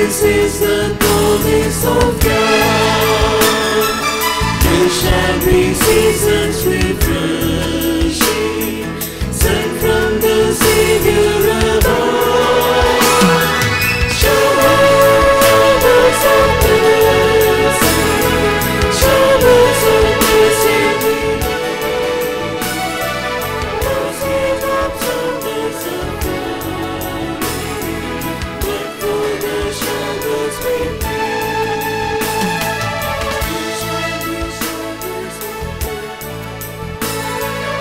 This is the promise of God. There shall be seasons refreshing, sent from the Savior above. Showers of blessing, showers of blessing. Rosy drops of blessed falling, but for the showers we pray. There shall be showers of blessing.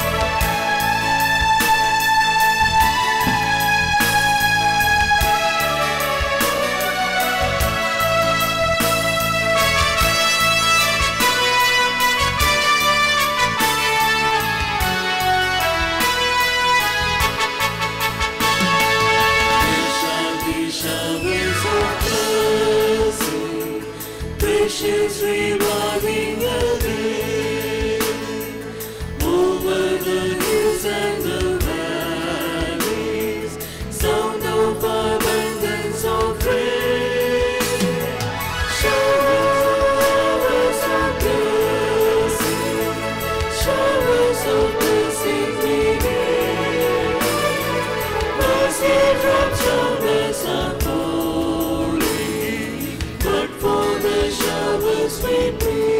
There shall be showers of blessing, precious reviving the day. Over the hills and the valleys, sound of abundance of rain. Showers of blessing, showers of blessing we need. Mercy drops showers are falling, but for the showers we pray.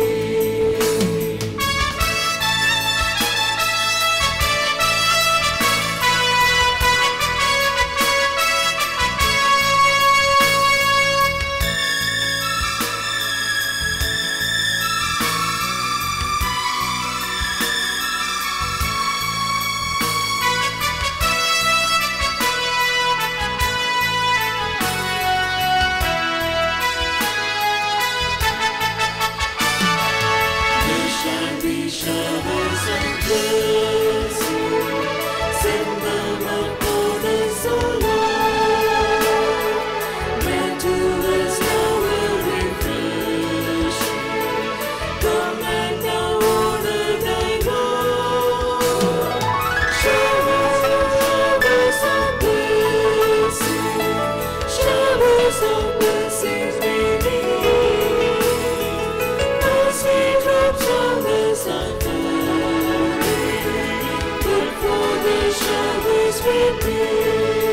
There shall be showers of blessing, send them upon us, O Lord. Grant to us now a refreshing, come and now honor thy God. Showers, showers of blessing, showers of blessings we need. Mercy drops on us are falling, but for the showers we pray.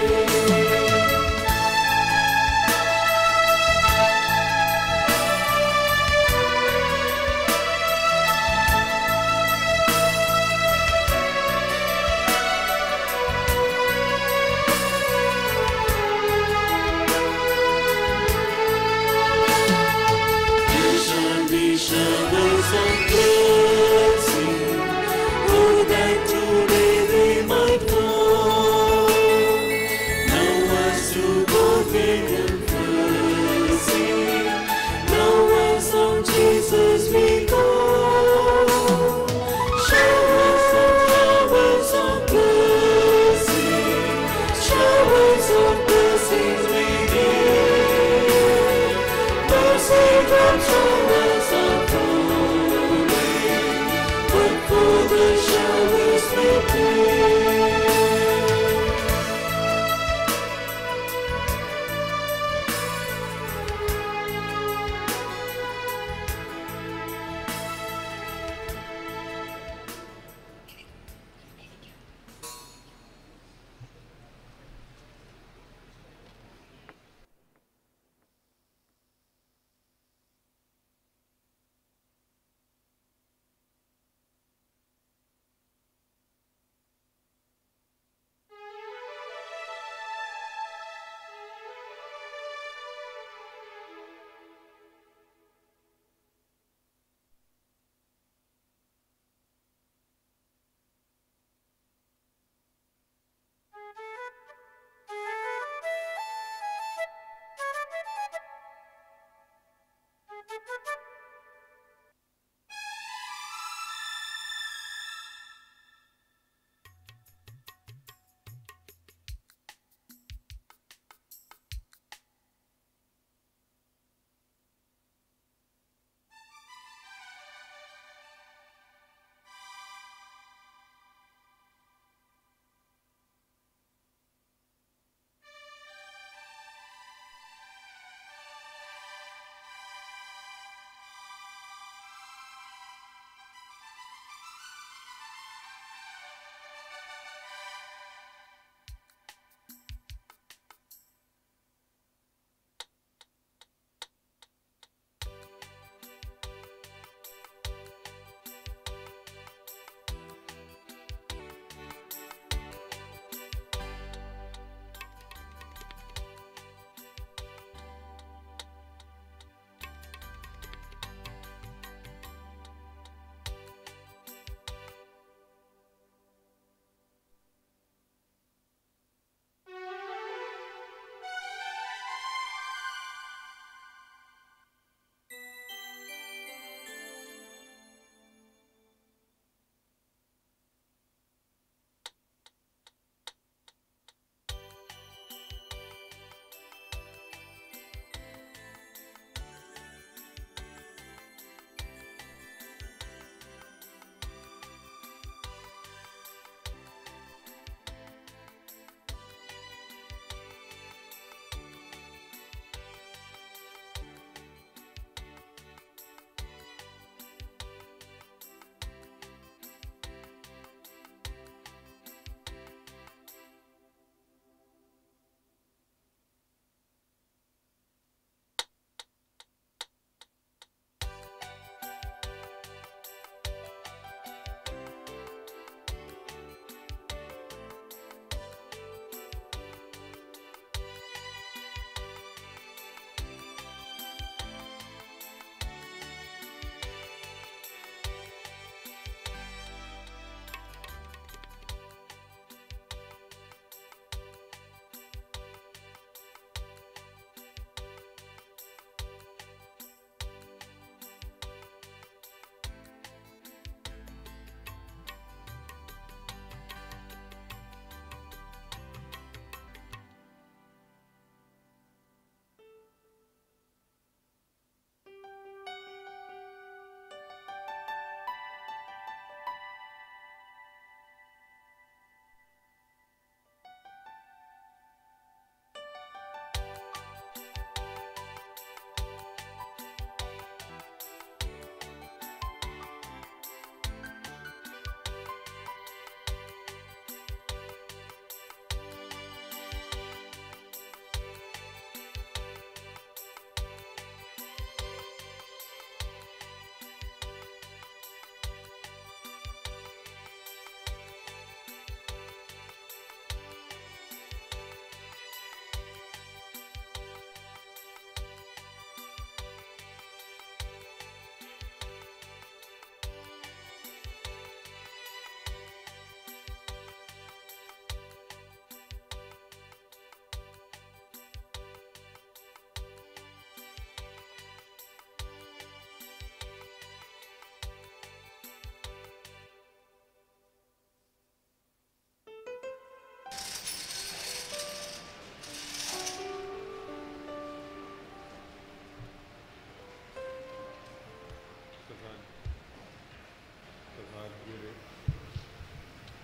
There shall be showers of blessing, oh that today they might fall. Now as to God we confessing, now as on Jesus we call. Showers of showers of blessing, showers of blessings we need. Mercy drops on us are falling, but for the showers we pray.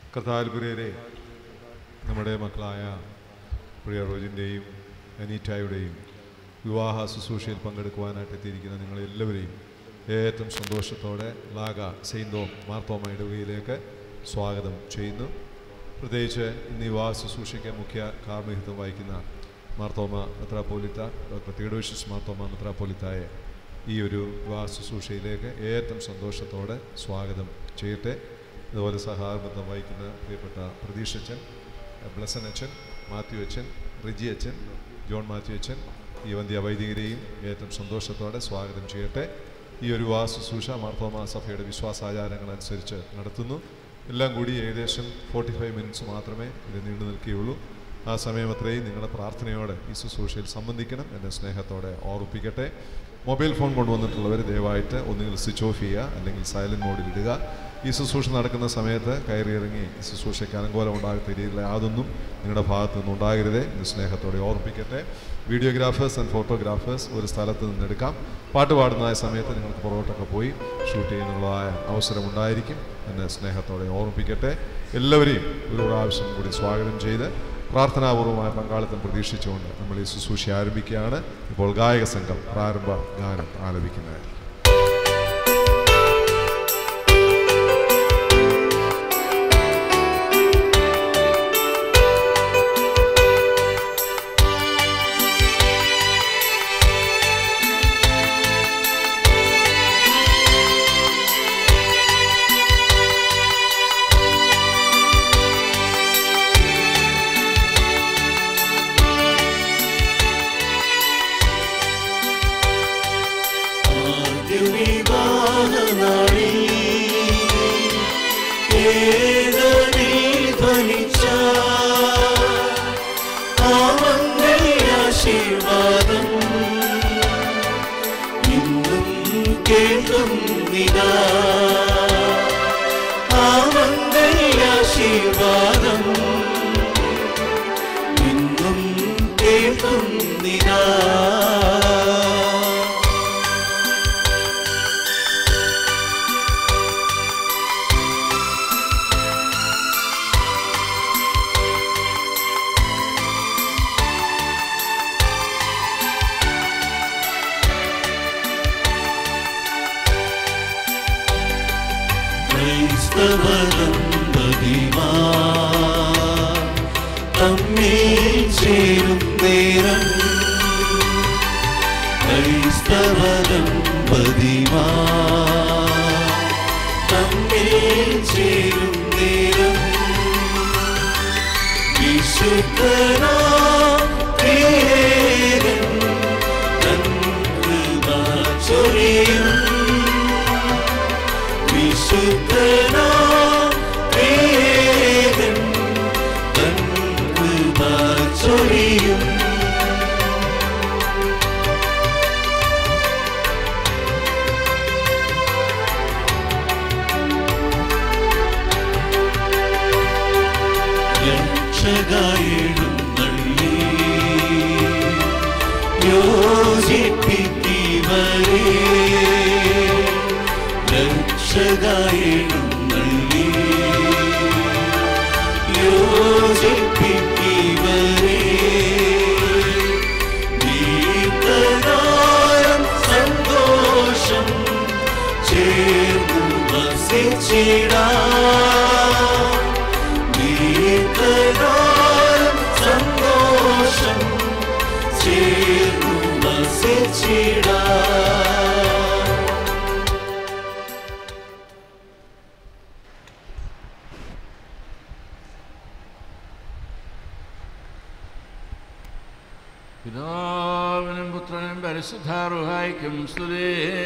കർത്താൽപുരയിലെ നമ്മുടെ മക്കളായ പ്രിയ റോജിൻ്റെയും അനീറ്റായുടെയും വിവാഹ ശുശ്രൂഷയിൽ പങ്കെടുക്കുവാനായിട്ട് എത്തിയിരിക്കുന്ന നിങ്ങളെല്ലാവരെയും ഏറ്റവും സന്തോഷത്തോടെ ലാഗ സെയിൻതോ മാർത്തോമ ഇടവകയിലേക്ക് സ്വാഗതം ചെയ്യുന്നു പ്രത്യേകിച്ച് ഇന്ന് വിവാഹ ശുശ്രൂഷയ്ക്ക് മുഖ്യ കാർമ്മികത്വം വഹിക്കുന്ന മാർത്തോമ മെത്രാപ്പോലിത്ത ഡോക്ടർ തിയഡോഷ്യസ് മാർത്തോമ മെത്രാപ്പോലിത്തായെ ഈ ഒരു വിവാഹ ശുശ്രൂഷയിലേക്ക് ഏറ്റവും സന്തോഷത്തോടെ സ്വാഗതം ചെയ്യട്ടെ അതുപോലെ സഹാബന്ധം വഹിക്കുന്ന പ്രിയപ്പെട്ട പ്രതീഷ് അച്ഛൻ ബ്ലസൻ അച്ഛൻ മാത്യു അച്ഛൻ റിജി അച്ഛൻ ജോൺ മാത്യു അച്ഛൻ ഈ വന്ധ്യ വൈദികരെയും ഏറ്റവും സന്തോഷത്തോടെ സ്വാഗതം ചെയ്യട്ടെ ഈ ഒരു വിവാഹ ശുശ്രൂഷ മാർത്തോമ സഭയുടെ വിശ്വാസാചാരങ്ങൾ അനുസരിച്ച് നടത്തുന്നു എല്ലാം കൂടി ഏകദേശം ഫോർട്ടി ഫൈവ് മിനിറ്റ്സ് മാത്രമേ ഇത് നീണ്ടു നിൽക്കുകയുള്ളൂ ആ സമയം അത്രയും നിങ്ങളുടെ പ്രാർത്ഥനയോടെ ഈ ശുശ്രൂഷയിൽ സംബന്ധിക്കണം എന്നെ സ്നേഹത്തോടെ ഓർമ്മിപ്പിക്കട്ടെ മൊബൈൽ ഫോൺ കൊണ്ടുവന്നിട്ടുള്ളവർ ദയവായിട്ട് ഒന്നുകിൽ സ്വിച്ച് ഓഫ് ചെയ്യുക അല്ലെങ്കിൽ സൈലൻറ്റ് മോഡിൽ ഇടുക ഈ ശുശ്രൂഷ നടക്കുന്ന സമയത്ത് കയറി ഇറങ്ങി ഈ ശുശ്രൂഷയ്ക്ക് അലങ്കോലം ഉണ്ടാകത്ത രീതിയിലുള്ള യാതൊന്നും നിങ്ങളുടെ ഭാഗത്തു നിന്ന് ഉണ്ടാകരുതേ എന്ന് സ്നേഹത്തോടെ ഓർമ്മിപ്പിക്കട്ടെ വീഡിയോഗ്രാഫേഴ്സ് ആൻഡ് ഫോട്ടോഗ്രാഫേഴ്സ് ഒരു സ്ഥലത്ത് നിന്ന് എടുക്കാം പാട്ട് പാടുന്നതായ സമയത്ത് നിങ്ങൾക്ക് പുറകോട്ടൊക്കെ പോയി ഷൂട്ട് ചെയ്യുന്നതായ അവസരം ഉണ്ടായിരിക്കും എന്നെ സ്നേഹത്തോടെ ഓർമ്മിപ്പിക്കട്ടെ എല്ലാവരെയും ഒരു പ്രാവശ്യം കൂടി സ്വാഗതം ചെയ്ത് പ്രാർത്ഥനാപൂർവമായ പങ്കാളിത്തം പ്രതീക്ഷിച്ചുകൊണ്ട് നമ്മൾ ഈ ശുശ്രൂഷ ആരംഭിക്കുകയാണ് ഇപ്പോൾ ഗായക സംഘം പ്രാരംഭ ഗാനം ആലപിക്കുന്നത് ആശീർവാദം ഇന്നും കേൾക്കുന്നിതാ ആശീർവാദം ഇന്നും കേൾക്കുന്നിതാ ക്രൈസ്തവദമ്പതിമാ തമ്മിൽ ചേരും നേരം ക്രൈസ്തവദമ്പതിമാ തമ്മിൽ ചേരും നേരം വിശുദ്ധനാ പ്രിയരൻ തൻ കൃപ ചൊരിയും വിശുദ്ധനാം പ്രിയൻ തൻ കൃപ ചൊരിയും രക്ഷകയിടും നള്ളി യോജിപ്പിക്കുന്നവരെ രക്ഷകയിടും നള്ളി യോജിപ്പിക്കുന്നവരെ ദീർഘകാലം സന്തോഷം ചേർന്നു വസിച്ചിടാം ദീർഘകാലം സന്തോഷം ചേർന്നു വസിച്ചിടാം പിതാവിനും പുത്രനും പരിശുദ്ധാറുഹായിക്കും സ്തുതി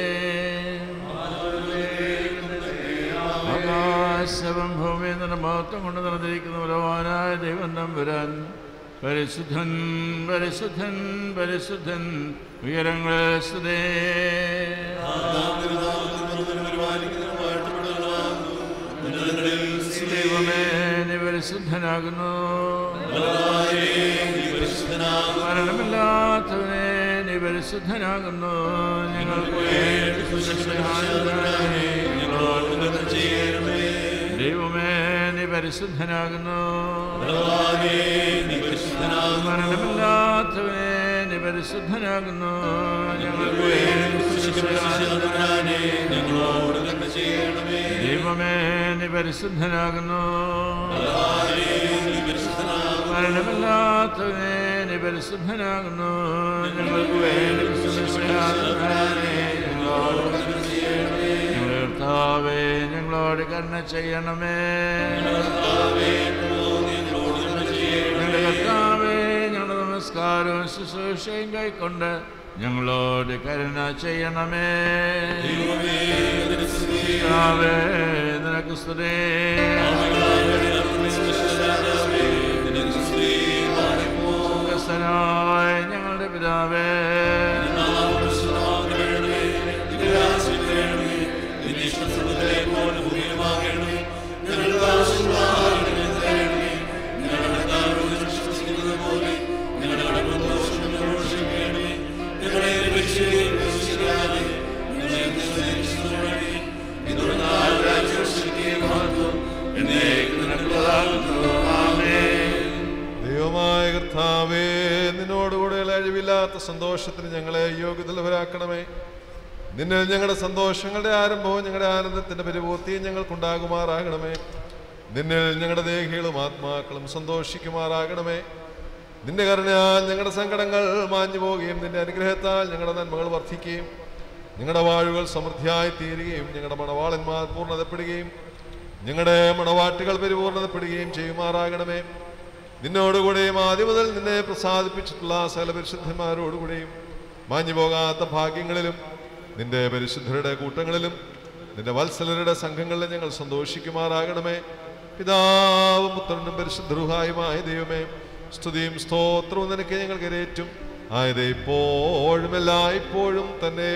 ആകാശവും ഭൂമിയും നിന്റെ മഹത്വം കൊണ്ട് നിറഞ്ഞിരിക്കുന്ന ബലവാനായ ദൈവം നമ്പുരാൻ പരിശുദ്ധൻ പരിശുദ്ധൻ പരിശുദ്ധൻ ഉയരങ്ങൾ സ്തുതേ ദൈവമേ നീ പരിശുദ്ധനാകുന്നു മരണമില്ലാത്തവനെ നീ പരിശുദ്ധനാകുന്നു ഞങ്ങൾക്ക് വേണ്ടി സഹായത്തിനായി ഞങ്ങളോട് കരുണ ചെയ്യണമേ. ദൈവമേ നീ നീ പരിശുദ്ധനാകുന്നു ഭഗവാനേ, നീ പരിശുദ്ധനാകുന്നു. മരണമില്ലാത്തവനെ നീ പരിശുദ്ധനാകുന്നു ഞങ്ങൾക്ക് വേണ്ടി ശുശ്രൂഷിച്ചവനാനെ ഞങ്ങളോട് കരുണ ചെയ്യണമേ. ദൈവമേ നീ പരിശുദ്ധനാകുന്നു ഭഗവാനേ, നീ പരിശുദ്ധനാകുന്നു. മരണമില്ലാത്തവനെ നീ പരിശുദ്ധനാകുന്നു ഞങ്ങൾക്ക് വേണ്ടി ശുശ്രൂഷിച്ചവനാനെ ഞങ്ങളോട് കരുണ ചെയ്യണമേ. ഞങ്ങളുടെ കർത്താവേ ഞങ്ങളോട് കരുണ ചെയ്യണമേ കർത്താവേ, നീ ഞങ്ങളോട് കരുണ ചെയ്യണമേ. ഞങ്ങളുടെ കർത്താവേ ഞങ്ങളുടെ നമസ്കാരവും ശുശ്രൂഷയും കൈക്കൊണ്ട് ഞങ്ങളോട് കരുണ ചെയ്യണമേ ദൈവമേ, നിനക്ക് സ്തുതി. കർത്താവേ നിനക്ക് സ്തുതി രാജാവേ, നിനക്ക് സ്തുതി. പാടിപ്പോ. സ്വർഗ്ഗസ്ഥനായ ഞങ്ങളുടെ പിതാവേ നാമം പരിശുദ്ധമാക്കണമേ. നിന്റെ രാജ്യം വരണമേ. നിന്റെ ഇഷ്ടം സ്വർഗ്ഗത്തിലെ പോലെ ഭൂമിയിലുമാകണമേ. ഞങ്ങൾക്ക് ആവശ്യമുള്ള ആഹാരം ഞങ്ങൾക്ക് തരണമേ. ഞങ്ങളുടെ കർത്താവിനോട് വിശ്വസിക്കുന്നത് പോലെ ഞങ്ങളുടെ കടങ്ങളും ദോഷങ്ങളും ഞങ്ങളോട് ക്ഷമിക്കണമേ. ഞങ്ങളെ പരീക്ഷയിൽ പ്രവേശിപ്പിക്കാതെ ഞങ്ങളെ രക്ഷിക്കണമേ. ഇതുകൊണ്ട് ആ രാജ്യവും ശക്തിയും മഹത്വവും എന്നേക്കും നിനക്കുള്ളതാകുന്നു. ആമേൻ. ദൈവമായ കർത്താവേ നിന്നോടുകൂടെയുള്ള അഴിവില്ലാത്ത സന്തോഷത്തിന് ഞങ്ങളെ യോഗ്യതലവരാക്കണമേ നിന്നിൽ ഞങ്ങളുടെ സന്തോഷങ്ങളുടെ ആരംഭവും ഞങ്ങളുടെ ആനന്ദത്തിന്റെ പരിപൂർത്തിയും ഞങ്ങൾക്കുണ്ടാകുമാറാകണമേ നിന്നിൽ ഞങ്ങളുടെ ദേഹികളും ആത്മാക്കളും സന്തോഷിക്കുമാറാകണമേ നിന്റെ കരുണയാൽ ഞങ്ങളുടെ സങ്കടങ്ങൾ മാഞ്ഞു പോവുകയും നിന്റെ അനുഗ്രഹത്താൽ ഞങ്ങളുടെ നന്മകൾ വർദ്ധിക്കുകയും ഞങ്ങളുടെ വാഴുകൾ സമൃദ്ധിയായി തീരുകയും ഞങ്ങളുടെ മണവാളന്മാർ പൂർണ്ണതപ്പെടുകയും ഞങ്ങളുടെ മണവാട്ടുകൾ പരിപൂർണതപ്പെടുകയും ചെയ്യുമാറാകണമേ നിന്നോടുകൂടെയും ആദ്യം മുതൽ നിന്നെ പ്രസാദിപ്പിച്ചിട്ടുള്ള സകല പരിശുദ്ധന്മാരോടുകൂടെയും മാഞ്ഞു പോകാത്ത ഭാഗ്യങ്ങളിലും നിന്റെ പരിശുദ്ധരുടെ കൂട്ടങ്ങളിലും നിന്റെ വത്സലരുടെ സംഘങ്ങളിലും ഞങ്ങൾ സന്തോഷിക്കുമാറാകണമേ പിതാവും പുത്രനും പരിശുദ്ധരുഹായുമായ ദൈവമേ സ്തുതിയും സ്തോത്രവും നിനക്ക് ഞങ്ങൾ കരേറ്റും ആയത് ഇപ്പോഴും എല്ലായ്പ്പോഴും തന്നെ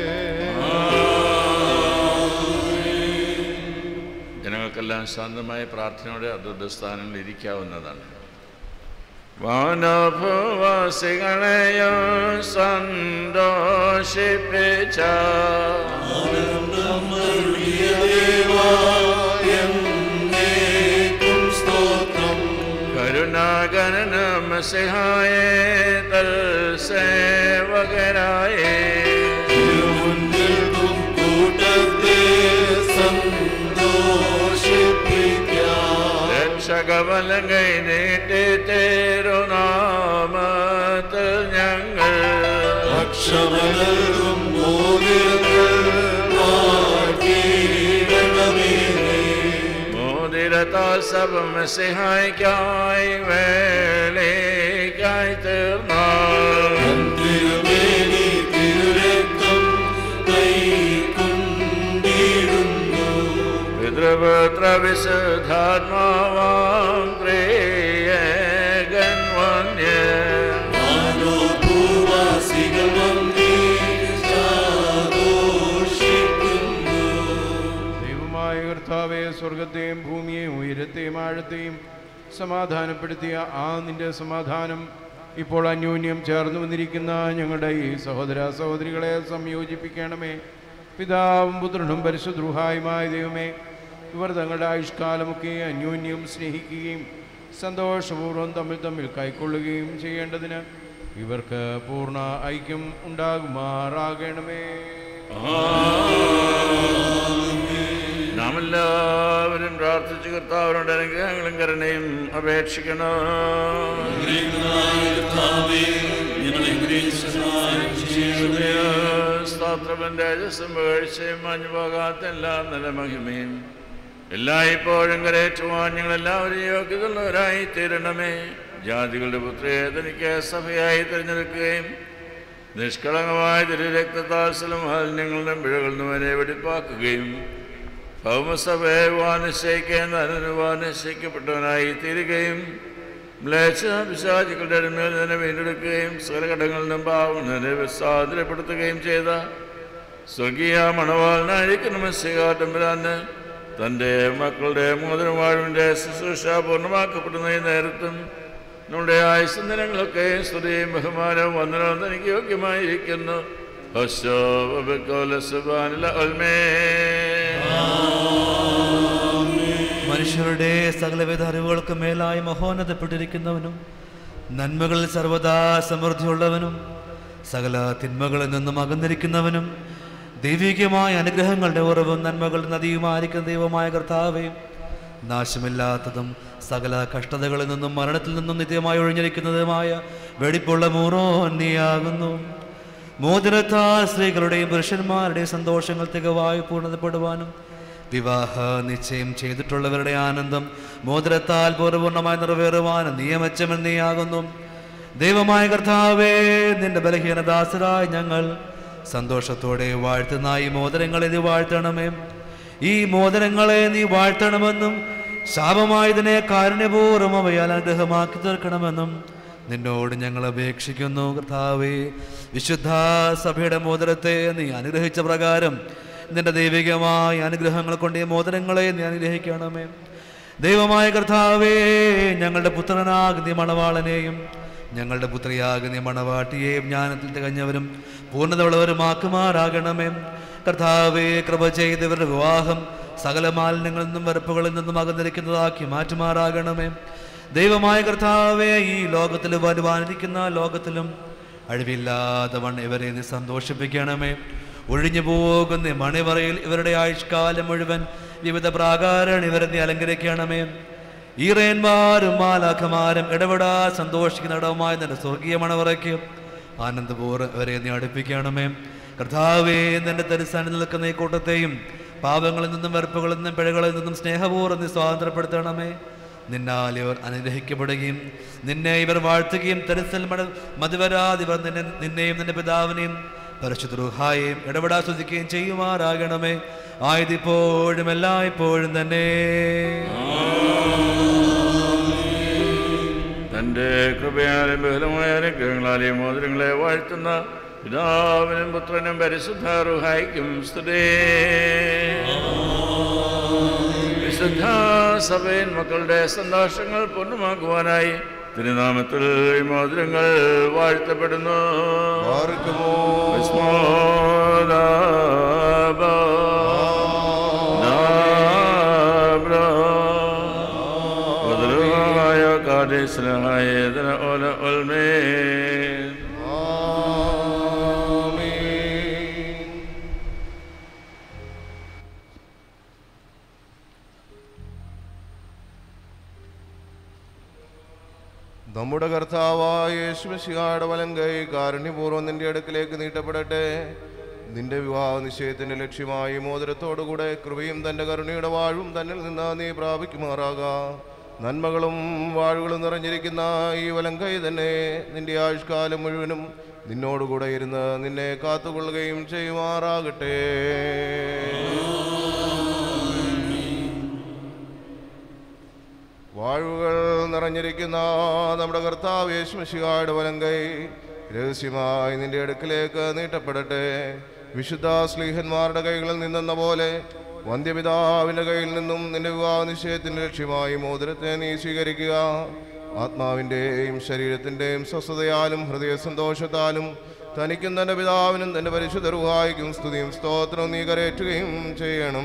ജനങ്ങൾക്കെല്ലാം ശാന്തമായ പ്രാർത്ഥനയോടെ അതത് സ്ഥാനങ്ങളിൽ ഇരിക്കാവുന്നതാണ് വാനഭവാസികളെയോ സന്തോഷിപ്പിച്ച എന്നേക്കും സ്തോത്രം കരുണാകരനമസിഹായേ തൽ സേവകരായേ തിരുമുൻപിൽക്കും കൂട്ടത്തെ സന്തോഷിപ്പിക്കാം രക്ഷകവലങ്കൈ നീട്ടി തേരുനാമത്തിൽ ഞങ്ങൾ ഭക്ഷണവും മോതിരങ്ങൾ മാറ്റിയിടണമേ മോതിരത്താൽ സഭം സിഹായിക്കായി വേലയ്ക്കായി തീർന്നാൽ തിരുമേനി തിരുരക്തം കൈക്കൊണ്ടിടുന്നു പിതൃപുത്ര വിശുദ്ധാത്മാവാം ത്രിയേകൻ വന്യ മാനോഭൂവാസികൾ വന്നേ സന്തോഷിക്കുന്നു ദൈവമായ കർത്താവെ സ്വർഗത്തെയും ഭൂമിയെയും ഉയരത്തെയും ആഴത്തെയും സമാധാനപ്പെടുത്തിയ ആ നിന്റെ സമാധാനം ഇപ്പോൾ അന്യോന്യം ചേർന്ന് വന്നിരിക്കുന്ന ഞങ്ങളുടെ ഈ സഹോദര സഹോദരികളെ സംയോജിപ്പിക്കണമേ പിതാവും പുത്രനും പരിശുദ്രുഹായുമായ ദൈവമേ ഇവർ തങ്ങളുടെ ആയുഷ്കാലമൊക്കെ അന്യോന്യം സ്നേഹിക്കുകയും സന്തോഷപൂർവ്വം തമ്മിൽ തമ്മിൽ കൈക്കൊള്ളുകയും ചെയ്യേണ്ടതിന് ഇവർക്ക് പൂർണ്ണ ഐക്യം ഉണ്ടാകുമാറാകണമേ നാം എല്ലാവരും പ്രാർത്ഥിച്ച് കർത്താവിനോട് അനുഗ്രഹങ്ങളും കരുണയും അപേക്ഷിക്കണം സ്തോത്രവും തേജസ്സും വീഴ്ചയും മഞ്ഞു പോകാത്ത എല്ലാ നല്ല മഹിമയും എല്ലായ്പ്പോഴും കരയേറ്റുവാൻ ഞങ്ങളെല്ലാവരും യോഗ്യതയുള്ളവരായി തീരണമേ ജാതികളുടെ പുത്രയെ തനിക്ക് സഭയായി തിരഞ്ഞെടുക്കുകയും നിഷ്കളങ്കമായ തിരുരക്തത്താൽ മാലിന്യങ്ങളുടെ പിഴകളിൽ നിന്ന് വരെ വെടിപ്പാക്കുകയും ഭൗമസഭയെ വാനിശ്ചയിക്കേണ്ട അനുവാനിശ്ചയിക്കപ്പെട്ടവനായി തീരുകയും മ്ലേച്ഛ പിശാചുക്കളുടെ അടിമയിൽ തന്നെ വീണ്ടെടുക്കുകയും സകലഘടങ്ങളിൽ നിന്നും പാവുന്നതിനെ സ്വാതന്ത്ര്യപ്പെടുത്തുകയും ചെയ്ത സ്വർഗീയ മണവാളനായിരിക്കുന്ന മത്സ്യകാട്ടമ്പരാന് തൻ്റെ മക്കളുടെ മോതിരവാഴുവിൻ്റെ ശുശ്രൂഷ പൂർണ്ണമാക്കപ്പെടുന്ന ഈ നേരത്തും നമ്മുടെ ആയുസന്ദനങ്ങളൊക്കെ സ്തുതിയും ബഹുമാനവും വന്ദനവും തനിക്ക് യോഗ്യമായിരിക്കുന്നു ഹസ്സോ വബക്കോല സുബാനില അൽമേ മനുഷ്യരുടെ സകലവിധ അറിവുകൾക്ക് മേലായി മഹോന്നതപ്പെട്ടിരിക്കുന്നവനും നന്മകളിൽ സർവദാ സമൃദ്ധിയുള്ളവനും സകല തിന്മകളിൽ നിന്നും അകന്നിരിക്കുന്നവനും ദൈവികമായ അനുഗ്രഹങ്ങളുടെ ഉറവും നന്മകളുടെ നദിയുമായിരിക്കുന്ന ദൈവമായ കർത്താവേ നാശമില്ലാത്തതും സകല കഷ്ടതകളിൽ നിന്നും മരണത്തിൽ നിന്നും നിത്യമായി ഒഴിഞ്ഞിരിക്കുന്നതുമായ വെടിപ്പുള്ള മൂറോ നീയാകുന്നു മോതിരത്താൽ സ്ത്രീകളുടെയും പുരുഷന്മാരുടെയും സന്തോഷങ്ങൾ തികവായി പൂർണ്ണതപ്പെടുവാനും വിവാഹ നിശ്ചയം ചെയ്തിട്ടുള്ളവരുടെ ആനന്ദം മോതിരത്താൽ പൂർണ്ണമായി നിറവേറുവാനും നിയമച്ചമൻ നീയാകുന്നു ദൈവമായ കർത്താവേ നിന്റെ ബലഹീനദാസരായി ഞങ്ങൾ സന്തോഷത്തോടെ വാഴ്ത്തുന്ന ഈ മോതിരങ്ങളെ നീ വാഴ്ത്തണമേ ഈ മോതിരങ്ങളെ നീ വാഴ്ത്തണമെന്നും ശാപമായതിനെ കാരുണ്യപൂർവ്വം അവയാൽ അനുഗ്രഹമാക്കി തീർക്കണമെന്നും നിന്നോട് ഞങ്ങൾ അപേക്ഷിക്കുന്നു കർത്താവേ വിശുദ്ധ സഭയുടെ മോതിരത്തെ നീ അനുഗ്രഹിച്ച പ്രകാരം നിന്റെ ദൈവികമായ അനുഗ്രഹങ്ങൾ കൊണ്ട് ഈ മോതിരങ്ങളെ നീ അനുഗ്രഹിക്കണമേ ദൈവമായ കർത്താവേ ഞങ്ങളുടെ പുത്രനാകുന്ന ഈ മണവാളനെയും ഞങ്ങളുടെ പുത്രിയാകുന്ന ഈ മണവാട്ടിയെയും ജ്ഞാനത്തിൽ തികഞ്ഞവരും പൂർണ്ണതയുള്ളവരുമാക്കുമാറാകണമേ കർത്താവേ കൃപ ചെയ്തവരുടെ വിവാഹം സകല മാലിന്യങ്ങളിൽ നിന്നും വെറുപ്പുകളിൽ നിന്നും അകന്നിരിക്കുന്നതാക്കി മാറ്റുമാറാകണമേ ദൈവമായ കർത്താവേ ഈ ലോകത്തിൽ വരുവാനിരിക്കുന്ന ലോകത്തിലും അഴിവില്ലാതെ വണ്ണം ഇവരെ നീ സന്തോഷിപ്പിക്കണമേ ഒഴിഞ്ഞു പോകുന്ന മണിവറയിൽ ഇവരുടെ ആയുഷ്കാലം മുഴുവൻ വിവിധ പ്രാകാരം ഇവരെ നീ അലങ്കരിക്കണമേ ഈറേന്മാരും മാലാഖമാരും ഇടപെടാ സന്തോഷിക്കുന്ന ഇടവുമായ നിന്റെ സ്വർഗീയ മണവറയ്ക്ക് ആനന്ദപൂർവ്വം ഇവരെ നീ അടുപ്പിക്കണമേ കർത്താവേ നിന്റെ തരിസ്ഥാനിൽ നിൽക്കുന്ന ഈ കൂട്ടത്തെയും പാപങ്ങളിൽ നിന്നും വെറുപ്പുകളിൽ നിന്നും പിഴകളിൽ നിന്നും സ്നേഹപൂർവ്വം നീ സ്വാതന്ത്ര്യപ്പെടുത്തണമേ നിന്നാൽ ഇവർ അനുഗ്രഹിക്കപ്പെടുകയും നിന്നെ ഇവർ വാഴ്ത്തുകയും തെരസൽ മട മതിവരാതെ ഇവർ നിന്നെ നിന്നെയും നിന്റെ പിതാവിനെയും പരിശുദ്ധ റുഹായെയും ഇടപെടാ സ്തുതിക്കുകയും ചെയ്യുമാറാകണമേ ആയതിപ്പോഴും എല്ലായ്പ്പോഴും തന്നെ തൻ്റെ കൃപയാലും ബഹുലമായ അനുഗ്രഹങ്ങളാലെയും മോതിരങ്ങളെ വാഴ്ത്തുന്ന പിതാവിനും പുത്രനും പരിശുദ്ധ റുഹായിക്കും സ്തുതേ വിശുദ്ധ സഭയിൽ മക്കളുടെ സന്തോഷങ്ങൾ പൂർണ്ണമാക്കുവാനായി തിരുനാമത്തിൽ ഈ മോതിരങ്ങൾ വാഴ്ത്തപ്പെടുന്നു വിസ്മോദാബ നാബ്ര وذرواയ കാദേശനായതന ഓല ഒൽമേ നമ്മുടെ കർത്താവായ യേശുമിശിഹായുടെ വലം കൈ കാരുണ്യപൂർവ്വം നിന്റെ അടുക്കിലേക്ക് നീട്ടപ്പെടട്ടെ നിന്റെ വിവാഹ നിശ്ചയത്തിന്റെ ലക്ഷ്യമായി മോതിരത്തോടുകൂടെ കൃപയും തന്റെ കരുണയുടെ വാഴും തന്നിൽ നിന്ന് നീ പ്രാപിക്കുമാറാക നന്മകളും വാഴുകളും നിറഞ്ഞിരിക്കുന്ന ഈ വലം കൈ തന്നെ നിന്റെ ആയുഷ്കാലം മുഴുവനും നിന്നോടുകൂടെ ഇരുന്ന് നിന്നെ കാത്തുകൊള്ളുകയും ചെയ്യുമാറാകട്ടെ വാഴുകൾ നിറഞ്ഞിരിക്കുന്ന നമ്മുടെ കർത്താവ് യേശുമിശിഹായുടെ വലം കൈ രഹസ്യമായി നിന്റെ അടുക്കിലേക്ക് നീട്ടപ്പെടട്ടെ വിശുദ്ധ സ്ലീഹന്മാരുടെ കൈകളിൽ നിന്നെന്ന പോലെ വന്ധ്യപിതാവിൻ്റെ കയ്യിൽ നിന്നും നിന്റെ വിവാഹ നിശ്ചയത്തിൻ്റെ ലക്ഷ്യമായി മോതിരത്തെ നീ സ്വീകരിക്കുക ആത്മാവിൻ്റെയും ശരീരത്തിൻ്റെയും സ്വസ്ഥതയാലും ഹൃദയ സന്തോഷത്താലും തനിക്കും തൻ്റെ പിതാവിനും തൻ്റെ പരിശുദ്ധ റുഹായിക്കും സ്തുതിയും സ്തോത്രവും നീ കരയറ്റുകയും ചെയ്യണം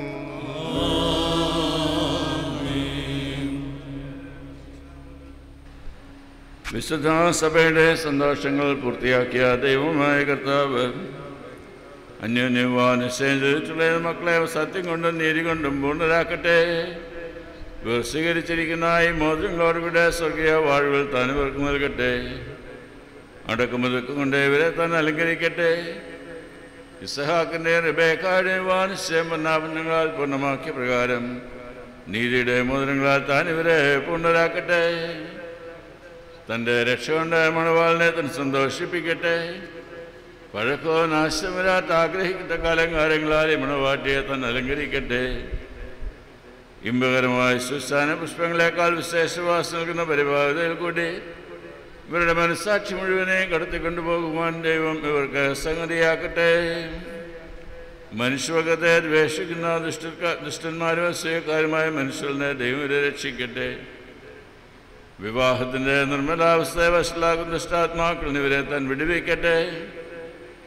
വിശുദ്ധ സഭയുടെ സന്തോഷങ്ങൾ പൂർത്തിയാക്കിയ ദൈവമായ കർത്താവ് അന്യോന്യവാ നിശ്ചയം ചെയ്തിട്ടുള്ള മക്കളെ സത്യം കൊണ്ടും നീതി കൊണ്ടും പൂർണ്ണരാക്കട്ടെ ഇവർ സ്വീകരിച്ചിരിക്കുന്ന ഈ മോതിരങ്ങളോടുകൂടെ സ്വർഗീയ വാഴുകൾ താൻ ഇവർക്ക് നൽകട്ടെ അടക്കുമുതക്കും കൊണ്ട് ഇവരെ താൻ അലങ്കരിക്കട്ടെ ഇസഹാക്കിൻ്റെ റിബേക്കാരുടെ വാനിശ്ചയം വർണ്ണാഭരണങ്ങളാൽ പൂർണ്ണമാക്കിയ പ്രകാരം നീതിയുടെ മോതിരങ്ങളാൽ താൻ ഇവരെ പൂർണ്ണരാക്കട്ടെ തൻ്റെ രക്ഷ കൊണ്ട് മണവാളിനെ തൻ സന്തോഷിപ്പിക്കട്ടെ പഴക്കോ നാശം വരാത്ത ആഗ്രഹിക്കുന്ന കാലങ്കാലങ്ങളാൽ ഈ മണവാട്ടിയെ തൻ അലങ്കരിക്കട്ടെ ഇമ്പകരമായ സുസ്ഥാന പുഷ്പങ്ങളെക്കാൾ വിശേഷവാസം നൽകുന്ന പരിഭാഗതയിൽ കൂടി ഇവരുടെ മനസ്സാക്ഷി മുഴുവനെയും കടത്തിക്കൊണ്ടുപോകുവാൻ ദൈവം ഇവർക്ക് സംഗതിയാക്കട്ടെ മനുഷ്യവർഗത്തെ ദ്വേഷിക്കുന്ന ദുഷ്ട ദുഷ്ടന്മാരും അസൂയക്കാരുമായ മനുഷ്യനെ ദൈവം ഇവരെ രക്ഷിക്കട്ടെ വിവാഹത്തിൻ്റെ നിർമ്മലാവസ്ഥയെ വശലാക്കുന്ന ദുഷ്ടാത്മാക്കൾ ഇവരെ താൻ വിടുവിക്കട്ടെ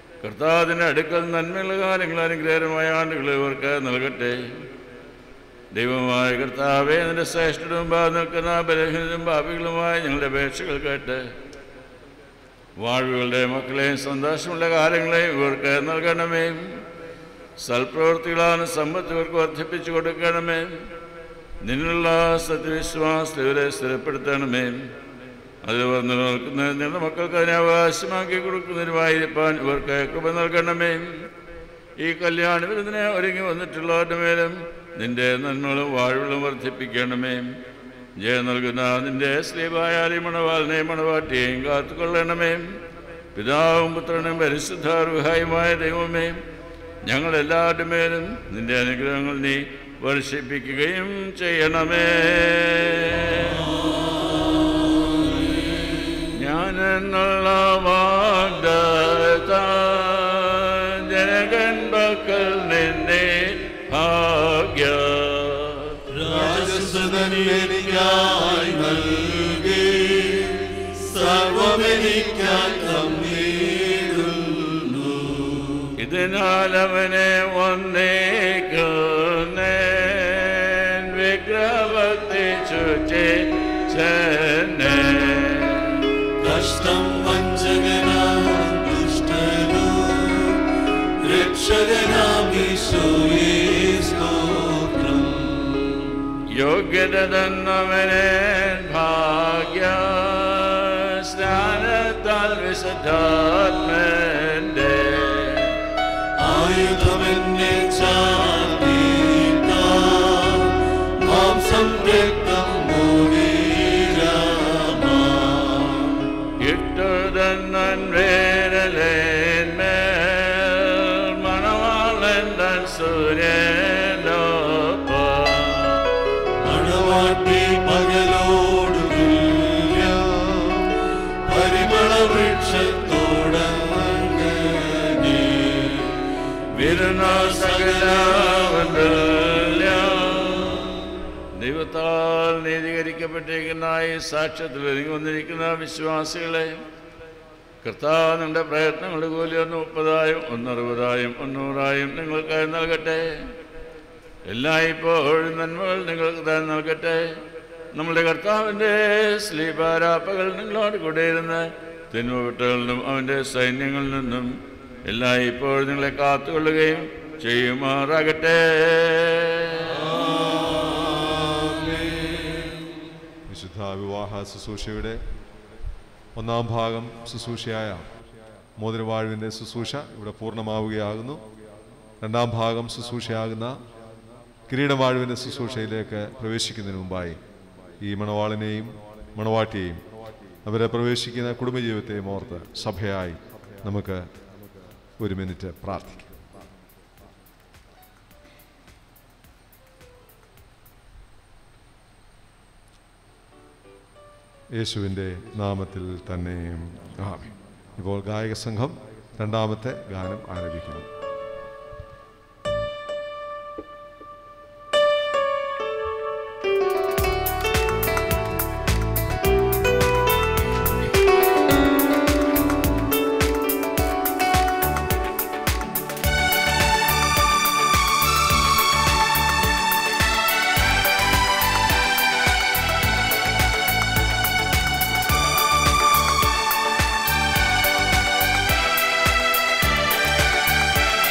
കർത്താവിൻ്റെ അടുക്കൽ നന്മയുള്ള കാലങ്ങൾ അനുഗ്രഹമായ ആണ്ടുകൾ ഇവർക്ക് നൽകട്ടെ ദൈവമായ കർത്താവേ നിന്റെ ശ്രേഷ്ഠനും ബാ നിൽക്കുന്ന ബലഹീനരും പാപികളുമായ ഞങ്ങളുടെ അപേക്ഷകൾ കേട്ട് വാഴ്വുകളുടെ മക്കളെയും സന്തോഷമുള്ള കാലങ്ങളെയും ഇവർക്ക് നൽകണമേ സൽപ്രവൃത്തികളാണ് സമ്പത്ത് ഇവർക്ക് വർദ്ധിപ്പിച്ചു കൊടുക്കണമേ നിന്നുള്ള സത്യവിശ്വാസത്തെ ഇവരെ സ്ഥിരപ്പെടുത്തണമേ അതിൽ വന്ന് നിൽക്കുന്ന നിങ്ങളുടെ മക്കൾക്ക് അതിനെ അവകാശമാക്കി കൊടുക്കുന്നതിനുമായിരിക്കാൻ ഇവർക്ക് കൃപ നൽകണമേ ഈ കല്യാണ വിരുന്നിനെ ഒരുങ്ങി വന്നിട്ടുള്ളവരുടെ മേലും നിന്റെ നന്മകളും വാഴ്വുകളും വർദ്ധിപ്പിക്കണമേ ജയം നൽകുന്ന നിന്റെ സ്ലീപായാലി മണവാളിനെ മണവാട്ടിയെയും കാത്തുകൊള്ളണമേ പിതാവും പുത്രനും പരിശുദ്ധാർഹായുമായ ദൈവമേ ഞങ്ങളെല്ലാവരുടെ മേലും നിന്റെ അനുഗ്രഹങ്ങൾ നീ വർഷിപ്പിക്കുകയും ചെയ്യണമേ ഞാൻ എന്നുള്ള വാഗ്ദത്ത ജനകൻ പക്കൽ നിന്നെ ഭാഗ്യ രാജസുതനെനിക്കായി നൽകി സർവമെനിക്കായി തന്നിടുന്നു ഇതിനാൽ അവനെ വന്നേക്കുന്നേ വിഗ്രഹത്തെ ചുറ്റി ചെന്നേ കഷ്ടം വഞ്ചകനാം ദുഷ്ടനു രക്ഷകനാമീശോയേ സ്തോത്രം യോഗ്യത തന്നവനെ ഭാഗ്യ സ്നാനത്താൽ വിശുദ്ധാത്മന്റെ ആയുധമെന്നെ ചാർത്തിട്ട മാംസം രക്തം മോനീരാമാ ഇട്ടു തന്നൻ വേരലേന്മേൽ മണവാളൻ തൻ സൂര്യനൊപ്പം മണവാട്ടി പകലോടു തുല്യം പരിമള വൃക്ഷത്തോടങ്ങനെ വിരുന്ന സകലവന്തല്യ ദൈവത്താൽ നീതീകരിക്കപ്പെട്ടിരിക്കുന്ന ഈ സാക്ഷ്യത്തിൽ ഒരുങ്ങി വന്നിരിക്കുന്ന വിശ്വാസികളെ കർത്താവ് നിങ്ങളുടെ പ്രയത്നങ്ങളുടെ കൂലി ഒന്ന് മുപ്പതായും ഒന്നറുപതായും ഒന്നൂറായും നിങ്ങൾക്കായി നൽകട്ടെ എല്ലായ്പ്പോഴും നന്മകൾ നിങ്ങൾക്ക് താൻ നൽകട്ടെ നമ്മുടെ കർത്താവിൻ്റെ സ്ലീപാരാപ്പകൾ നിങ്ങളോട് കൂടെ ഇരുന്ന് തിന്മവിട്ടകളിൽ അവൻ്റെ സൈന്യങ്ങളിൽ നിന്നും എല്ലായ്പ്പോഴും നിങ്ങളെ കാത്തുകൊള്ളുകയും ചെയ്യുമാറാകട്ടെ വിശുദ്ധ വിവാഹ ശുശ്രൂഷയുടെ ഒന്നാം ഭാഗം ശുശ്രൂഷയായ മോതിരവാഴുവിൻ്റെ ശുശ്രൂഷ ഇവിടെ പൂർണ്ണമാവുകയാകുന്നു രണ്ടാം ഭാഗം ശുശ്രൂഷയാകുന്ന കിരീടവാഴുവിൻ്റെ ശുശ്രൂഷയിലേക്ക് പ്രവേശിക്കുന്നതിന് മുമ്പായി ഈ മണവാളിനെയും മണവാട്ടിയെയും അവരെ പ്രവേശിക്കുന്ന കുടുംബജീവിതത്തെയും ഓർത്ത് സഭയായി നമുക്ക് ഒരു മിനിറ്റ് പ്രാർത്ഥിക്കാം യേശുവിൻ്റെ നാമത്തിൽ തന്നെ ആമേൻ ഇപ്പോൾ ഗായക സംഘം രണ്ടാമത്തെ ഗാനം ആരംഭിക്കുന്നു യേശുവേ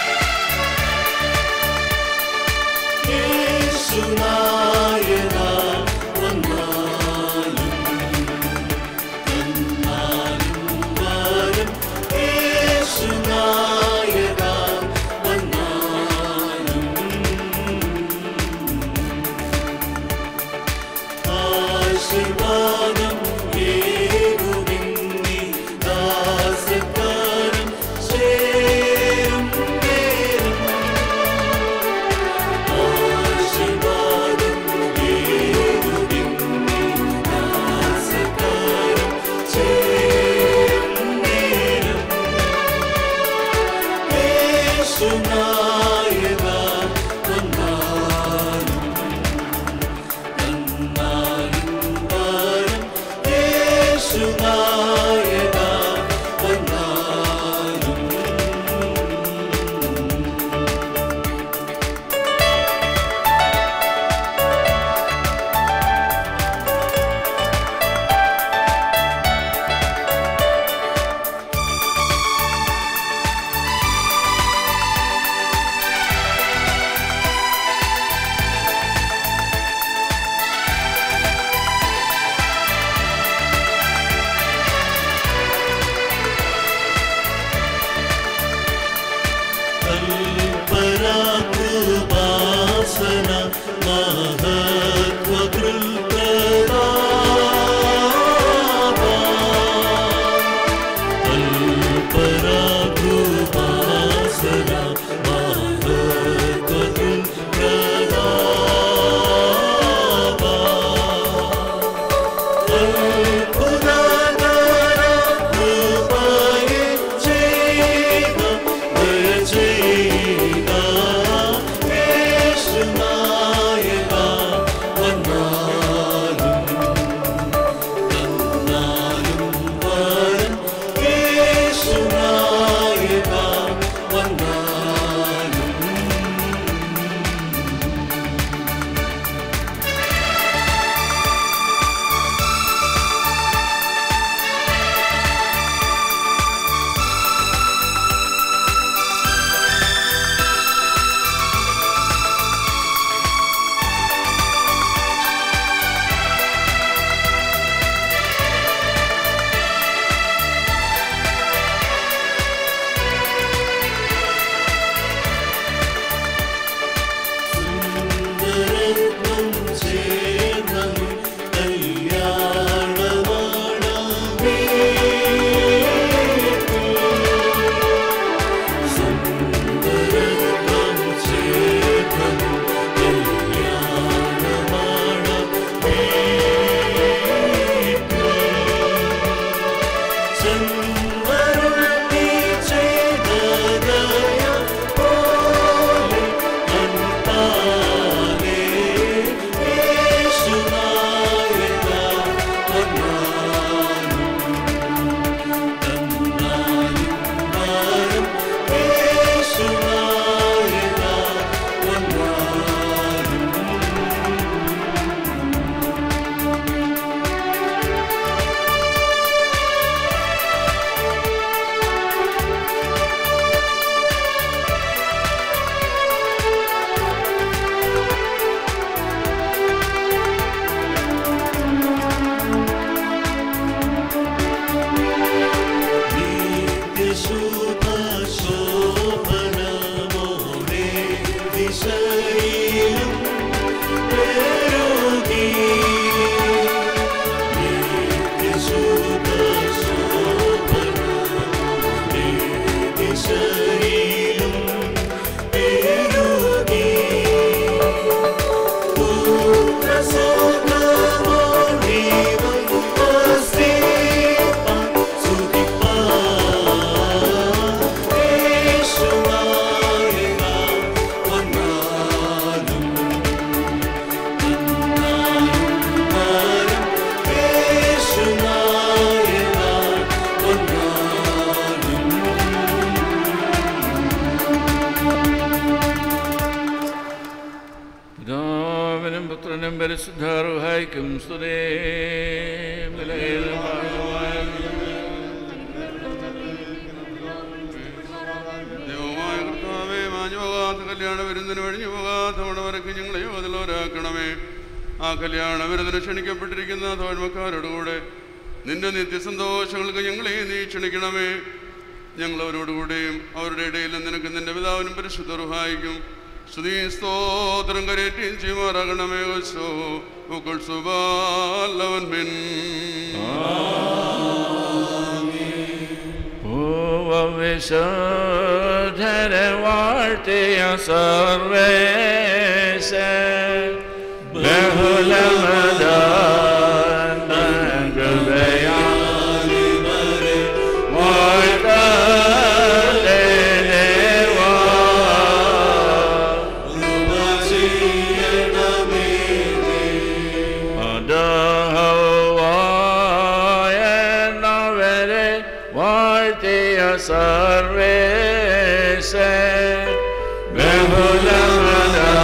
പിതാവിനും പുത്രനും പരിശുദ്ധാർഹായിക്കും സ്തുതേ ദൈവമായ കർത്താവേ മാഞ്ഞു പോകാത്ത കല്യാണ വിരുന്നിന് വഴിഞ്ഞു പോകാത്ത ഉടവരക്ക് ഞങ്ങളെയോ അതിലോരാക്കണമേ ആ കല്യാണ വിരുന്നിന് ക്ഷണിക്കപ്പെട്ടിരിക്കുന്ന തോഴ്മക്കാരോടുകൂടെ നിന്റെ നിത്യസന്തോഷങ്ങൾക്ക് ഞങ്ങളെ നീ ക്ഷണിക്കണമേ ഞങ്ങൾ അവരോടുകൂടെയും അവരുടെ ഇടയിൽ നിനക്ക് നിന്റെ പിതാവിനും പരിശുദ്ധ റുഹായിക്കും സ്തുതി സ്തോത്രം കരേറ്റിയും ചെയ്യുമാറാകണമേ ഓശോ ഉക്കൾ സുബാലവൻ മിൻ പൂവവിശോധര വാഴ്ത്തിയ സർവേശ ബഹുലമദാനകൃപയാലിവരെ വാഴ്ത്തലേ ദേവാ. അദഹവായനവരെ വാഴ്ത്തിയ സർവേശ ബഹുലമദാ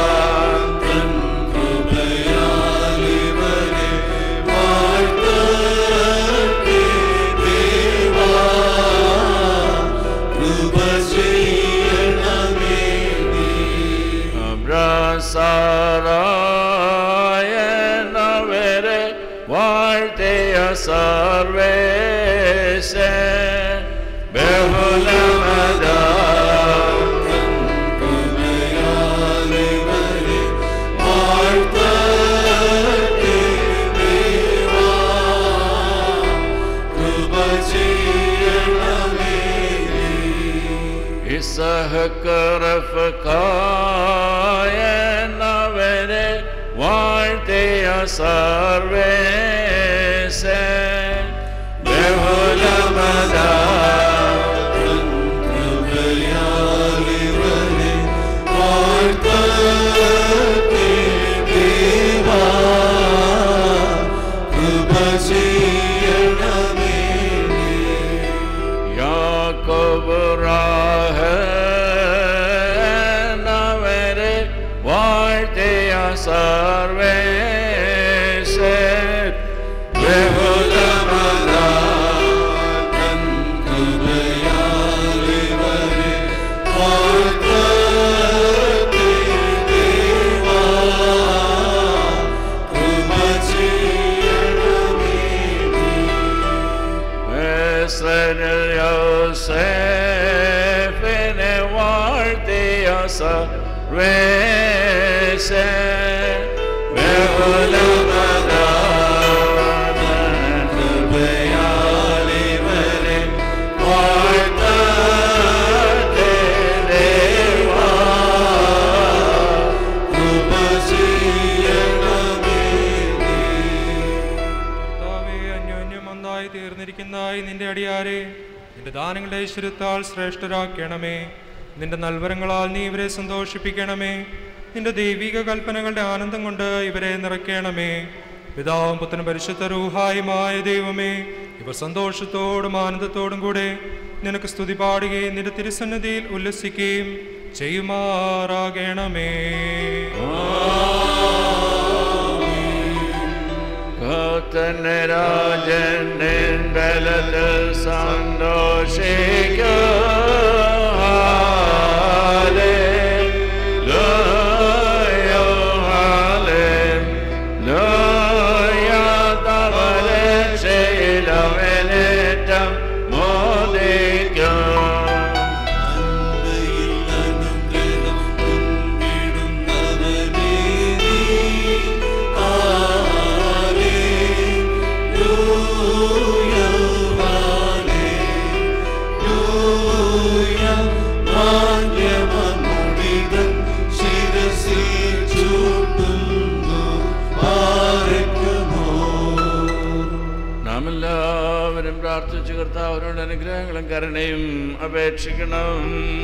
അബ്രസാരായണവരെ വാഴ്ത്തിയ സർവേശ ബഹുലമദാ ഇസഹക്കറഫക്കായനവരെ വാഴ്ത്തിയ സർവേസ ബഹുലമത യാക്കോബുറാഹനവരെ വാഴ്ത്തിയ സർവേസ ബഹുലമത Mesrenel Yosefine വാഴ്ത്തിയ സർവേശ കൃപയാലിവരെ വാഴ്ത്തട്ടെ ദേവാ കൃപ ചെയ്യണമേ കർത്താവേ, അന്യോന്യം ഒന്നായി തീർന്നിരിക്കുന്നതായി നിന്റെ അടിയാരെ നിന്റെ ദാനങ്ങളുടെ ഐശ്വര്യത്താൽ ശ്രേഷ്ഠരാക്കണമേ നിന്റെ നൽവരങ്ങളാൽ നീ ഇവരെ സന്തോഷിപ്പിക്കണമേ നിന്റെ ദൈവിക കൽപ്പനകളുടെ ആനന്ദം കൊണ്ട് ഇവരെ നിറയ്ക്കണമേ പിതാവും പുത്രനും പരിശുദ്ധ രൂഹായുമായ ദൈവമേ ഇവർ സന്തോഷത്തോടും ആനന്ദത്തോടും കൂടെ നിനക്ക് സ്തുതി പാടുകയും നിന്റെ തിരുസന്നിധിയിൽ ഉല്ലസിക്കുകയും ചെയ്യുമാറാകണമേ കത്തന്നെ രാജന്റെ ബലത്തിൽ സന്തോഷിക്കൂ ഹാലേലൂയ, ഹാലേലൂയ. തവ രക്ഷയിലവനേറ്റം മോദിക്കും നാം എല്ലാവരും പ്രാർത്ഥിച്ചു കർത്താവരോട് അനുഗ്രഹങ്ങളും കരുണയും അപേക്ഷിക്കണം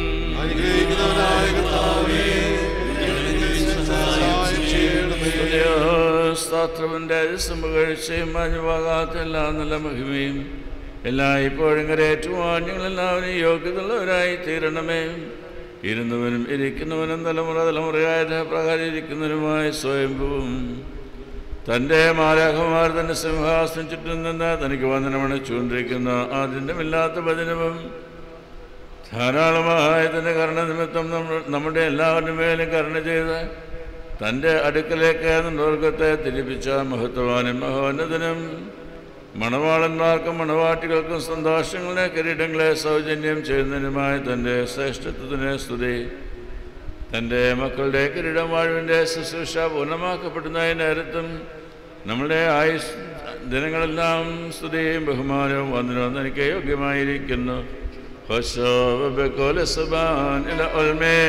സ്തോത്രവിന്റെ സംഭവിച്ചും മഞ്ഞുവാകാത്ത എല്ലാ നല്ല മഹിമയും എല്ലാ ഇപ്പോഴും കരയേറ്റുവാൻ ഞങ്ങളെല്ലാവരും യോഗ്യതയുള്ളവരായി തീരണമേ ഇരുന്നവനും ഇരിക്കുന്നവനും തലമുറ തലമുറയായ പ്രകാരം ഇരിക്കുന്നവനുമായ സ്വയംഭവും തൻ്റെ മാലാഖമാർ തൻ്റെ സിംഹാസനം ചുറ്റും നിന്ന് തനിക്ക് വന്ദനമണിച്ചുകൊണ്ടിരിക്കുന്ന ആദ്യമില്ലാത്ത വചനവും ധാരാളമായ തൻ്റെ കരുണ നിമിത്തം നമ്മ- നമ്മുടെ എല്ലാവരുടെ മേലും കരുണ ചെയ്ത് തൻ്റെ അടുക്കലേക്ക് നിർഗത്തെ തിരിപ്പിച്ച മഹത്വാനും മഹോന്നതനും മണവാളന്മാർക്കും മണവാട്ടികൾക്കും സന്തോഷങ്ങളുടെ കിരീടങ്ങളെ സൗജന്യം ചെയ്യുന്നതിനുമായ തൻ്റെ ശ്രേഷ്ഠത്വത്തിന് സ്തുതി തൻ്റെ മക്കളുടെ കിരീടം വാഴുവിൻ്റെ ശുശ്രൂഷ പൂർണ്ണമാക്കപ്പെടുന്ന ഈ നേരത്തും നമ്മുടെ ആയുസ് ദിനങ്ങളെല്ലാം സ്തുതിയും ബഹുമാനവും വന്ദനവും തനിക്ക് യോഗ്യമായിരിക്കുന്നു ഹോശോ ബെക്കോല സുബാൻ ഇല ഒൽമേ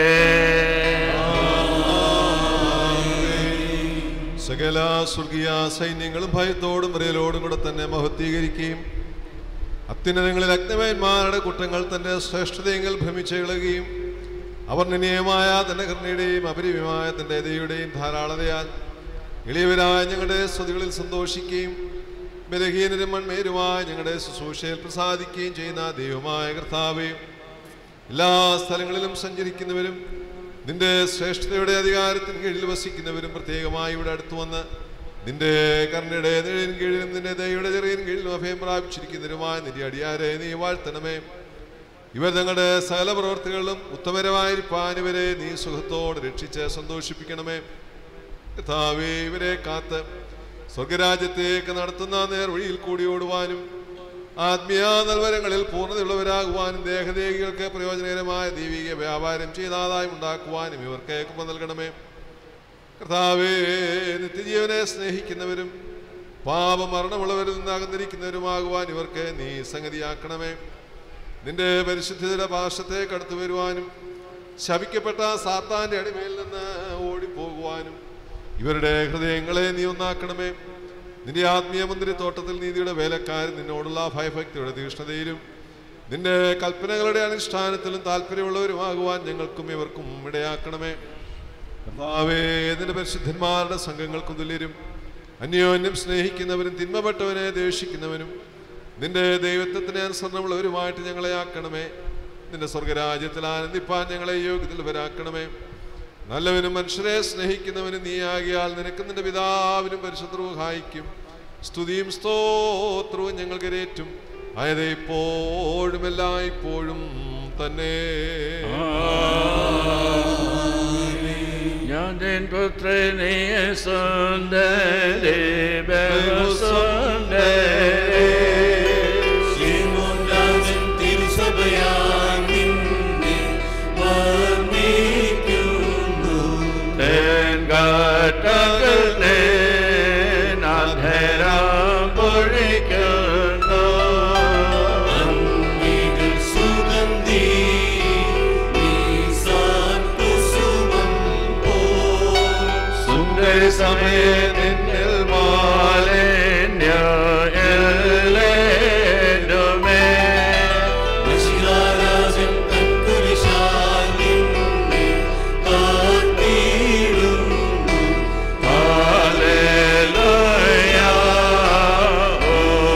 സകല സ്വർഗീയ സൈന്യങ്ങളും ഭയത്തോടും വിറയലോടും കൂടെ തന്നെ മഹത്വീകരിക്കുകയും അത്യുന്നതങ്ങളിൽ അഗ്നമയന്മാരുടെ കുറ്റങ്ങൾ തന്റെ ശ്രേഷ്ഠതയെങ്കിൽ ഭ്രമിച്ചെളുകയും അവർ നിനയമായ തന്റെ കരുണയുടെയും അപരിമമായ തന്റെ ദയുടെയും ധാരാളതയാൽ എളിയവരായ ഞങ്ങളുടെ സ്തുതികളിൽ സന്തോഷിക്കുകയും ബലഹീനരും മൺമേരുമായ ഞങ്ങളുടെ ശുശ്രൂഷയിൽ പ്രസാദിക്കുകയും ചെയ്യുന്ന ദൈവമായ കർത്താവേ എല്ലാ സ്ഥലങ്ങളിലും സഞ്ചരിക്കുന്നവരും നിന്റെ ശ്രേഷ്ഠതയുടെ അധികാരത്തിന് കീഴിൽ വസിക്കുന്നവരും പ്രത്യേകമായി ഇവിടെ അടുത്തു വന്ന് നിന്റെ കർണയുടെ നിഴലിൻ കീഴിലും നിന്റെ ദയയുടെ ചെറിയൻ കീഴിലും അഭയം പ്രാപിച്ചിരിക്കുന്നവരുമായ നിന്റെ അടിയാരെ നീ വാഴ്ത്തണമേ ഇവർ തങ്ങളുടെ സകല പ്രവർത്തികളിലും ഉത്തമരമായിരിക്കാൻ ഇവരെ നീ സുഖത്തോടെ രക്ഷിച്ച് സന്തോഷിപ്പിക്കണമേ കർത്താവേ ഇവരെ കാത്ത് സ്വർഗരാജ്യത്തേക്ക് നടത്തുന്ന നേർവഴിയിൽ കൂടി ഓടുവാനും ആത്മീയ നൽവരങ്ങളിൽ പൂർണ്ണതയുള്ളവരാകുവാനും ദേഹദേഹികൾക്ക് പ്രയോജനകരമായ ദൈവിക വ്യാപാരം ചെയ്ത ആദായം ഉണ്ടാക്കുവാനും ഇവർക്ക് കൃപ നൽകണമേ കർത്താവേ നിത്യജീവനെ സ്നേഹിക്കുന്നവരും പാപമരണമുള്ളവരിൽ നിന്ന് അകന്നിരിക്കുന്നവരുമാകുവാൻ ഇവർക്ക് നീ സംഗതിയാക്കണമേ നിന്റെ പരിശുദ്ധിയുടെ ഭാഷത്തെ കടത്തു വരുവാനും ശപിക്കപ്പെട്ട സാത്താന്റെ അടിമയിൽ നിന്ന് ഓടിപ്പോകുവാനും ഇവരുടെ ഹൃദയങ്ങളെ നീ ഒന്നാക്കണമേ നിന്റെ ആത്മീയ മന്ദിര തോട്ടത്തിൽ നീതിയുടെ വേലക്കാരൻ നിന്നോടുള്ള ഭയഭക്തിയുടെ തീഷ്ണതയിലും നിന്റെ കൽപ്പനകളുടെ അനുഷ്ഠാനത്തിലും താല്പര്യമുള്ളവരുമാകുവാൻ ഞങ്ങൾക്കും ഇവർക്കും ഇടയാക്കണമേ കർത്താവേ നിന്റെ പരിശുദ്ധന്മാരുടെ സംഘങ്ങൾക്കും തുല്യരും അന്യോന്യം സ്നേഹിക്കുന്നവരും തിന്മപ്പെട്ടവനെ ദേഷിക്കുന്നവനും നിന്റെ ദൈവത്വത്തിന് അനുസരണമുള്ളവരുമായിട്ട് ഞങ്ങളെ ആക്കണമേ നിന്റെ സ്വർഗരാജ്യത്തിൽ ആനന്ദിപ്പാൻ ഞങ്ങളെ യോഗ്യതയുള്ളവരാക്കണമേ നല്ലവനും മനുഷ്യരെ സ്നേഹിക്കുന്നവനും നീ ആകിയാൽ നിനക്ക് നിന്റെ പിതാവിനും പരിശുദ്ധവും സ്തുതിയും സ്തോത്രവും ഞങ്ങൾക്ക് രേറ്റും ആയത് ഇപ്പോഴും എല്ലായ്പ്പോഴും തന്നെ ഞാൻ നിൻ പുത്രനെ സുന്ദരി ബഹുസുന്ദരി ശ്രീമൂലാജൻ തിരുസഭയാൽ നിന്നെ വർണ്ണിക്കുന്നു. തെൻകാറ്റകൾ നാഥരാം പൊഴിക്കുന്നു അംഗികൾ സുഗന്ധി നീസാൻ കുസുമം പോൽ. സുന്ദരി സമയ നിന്നിൽ മാലിന്യമേ മഷികാരാജൻ തൻകുരിശാൽ നിന്നെ കാത്തിടുന്നു. ഹല്ലേലൂയ ഓ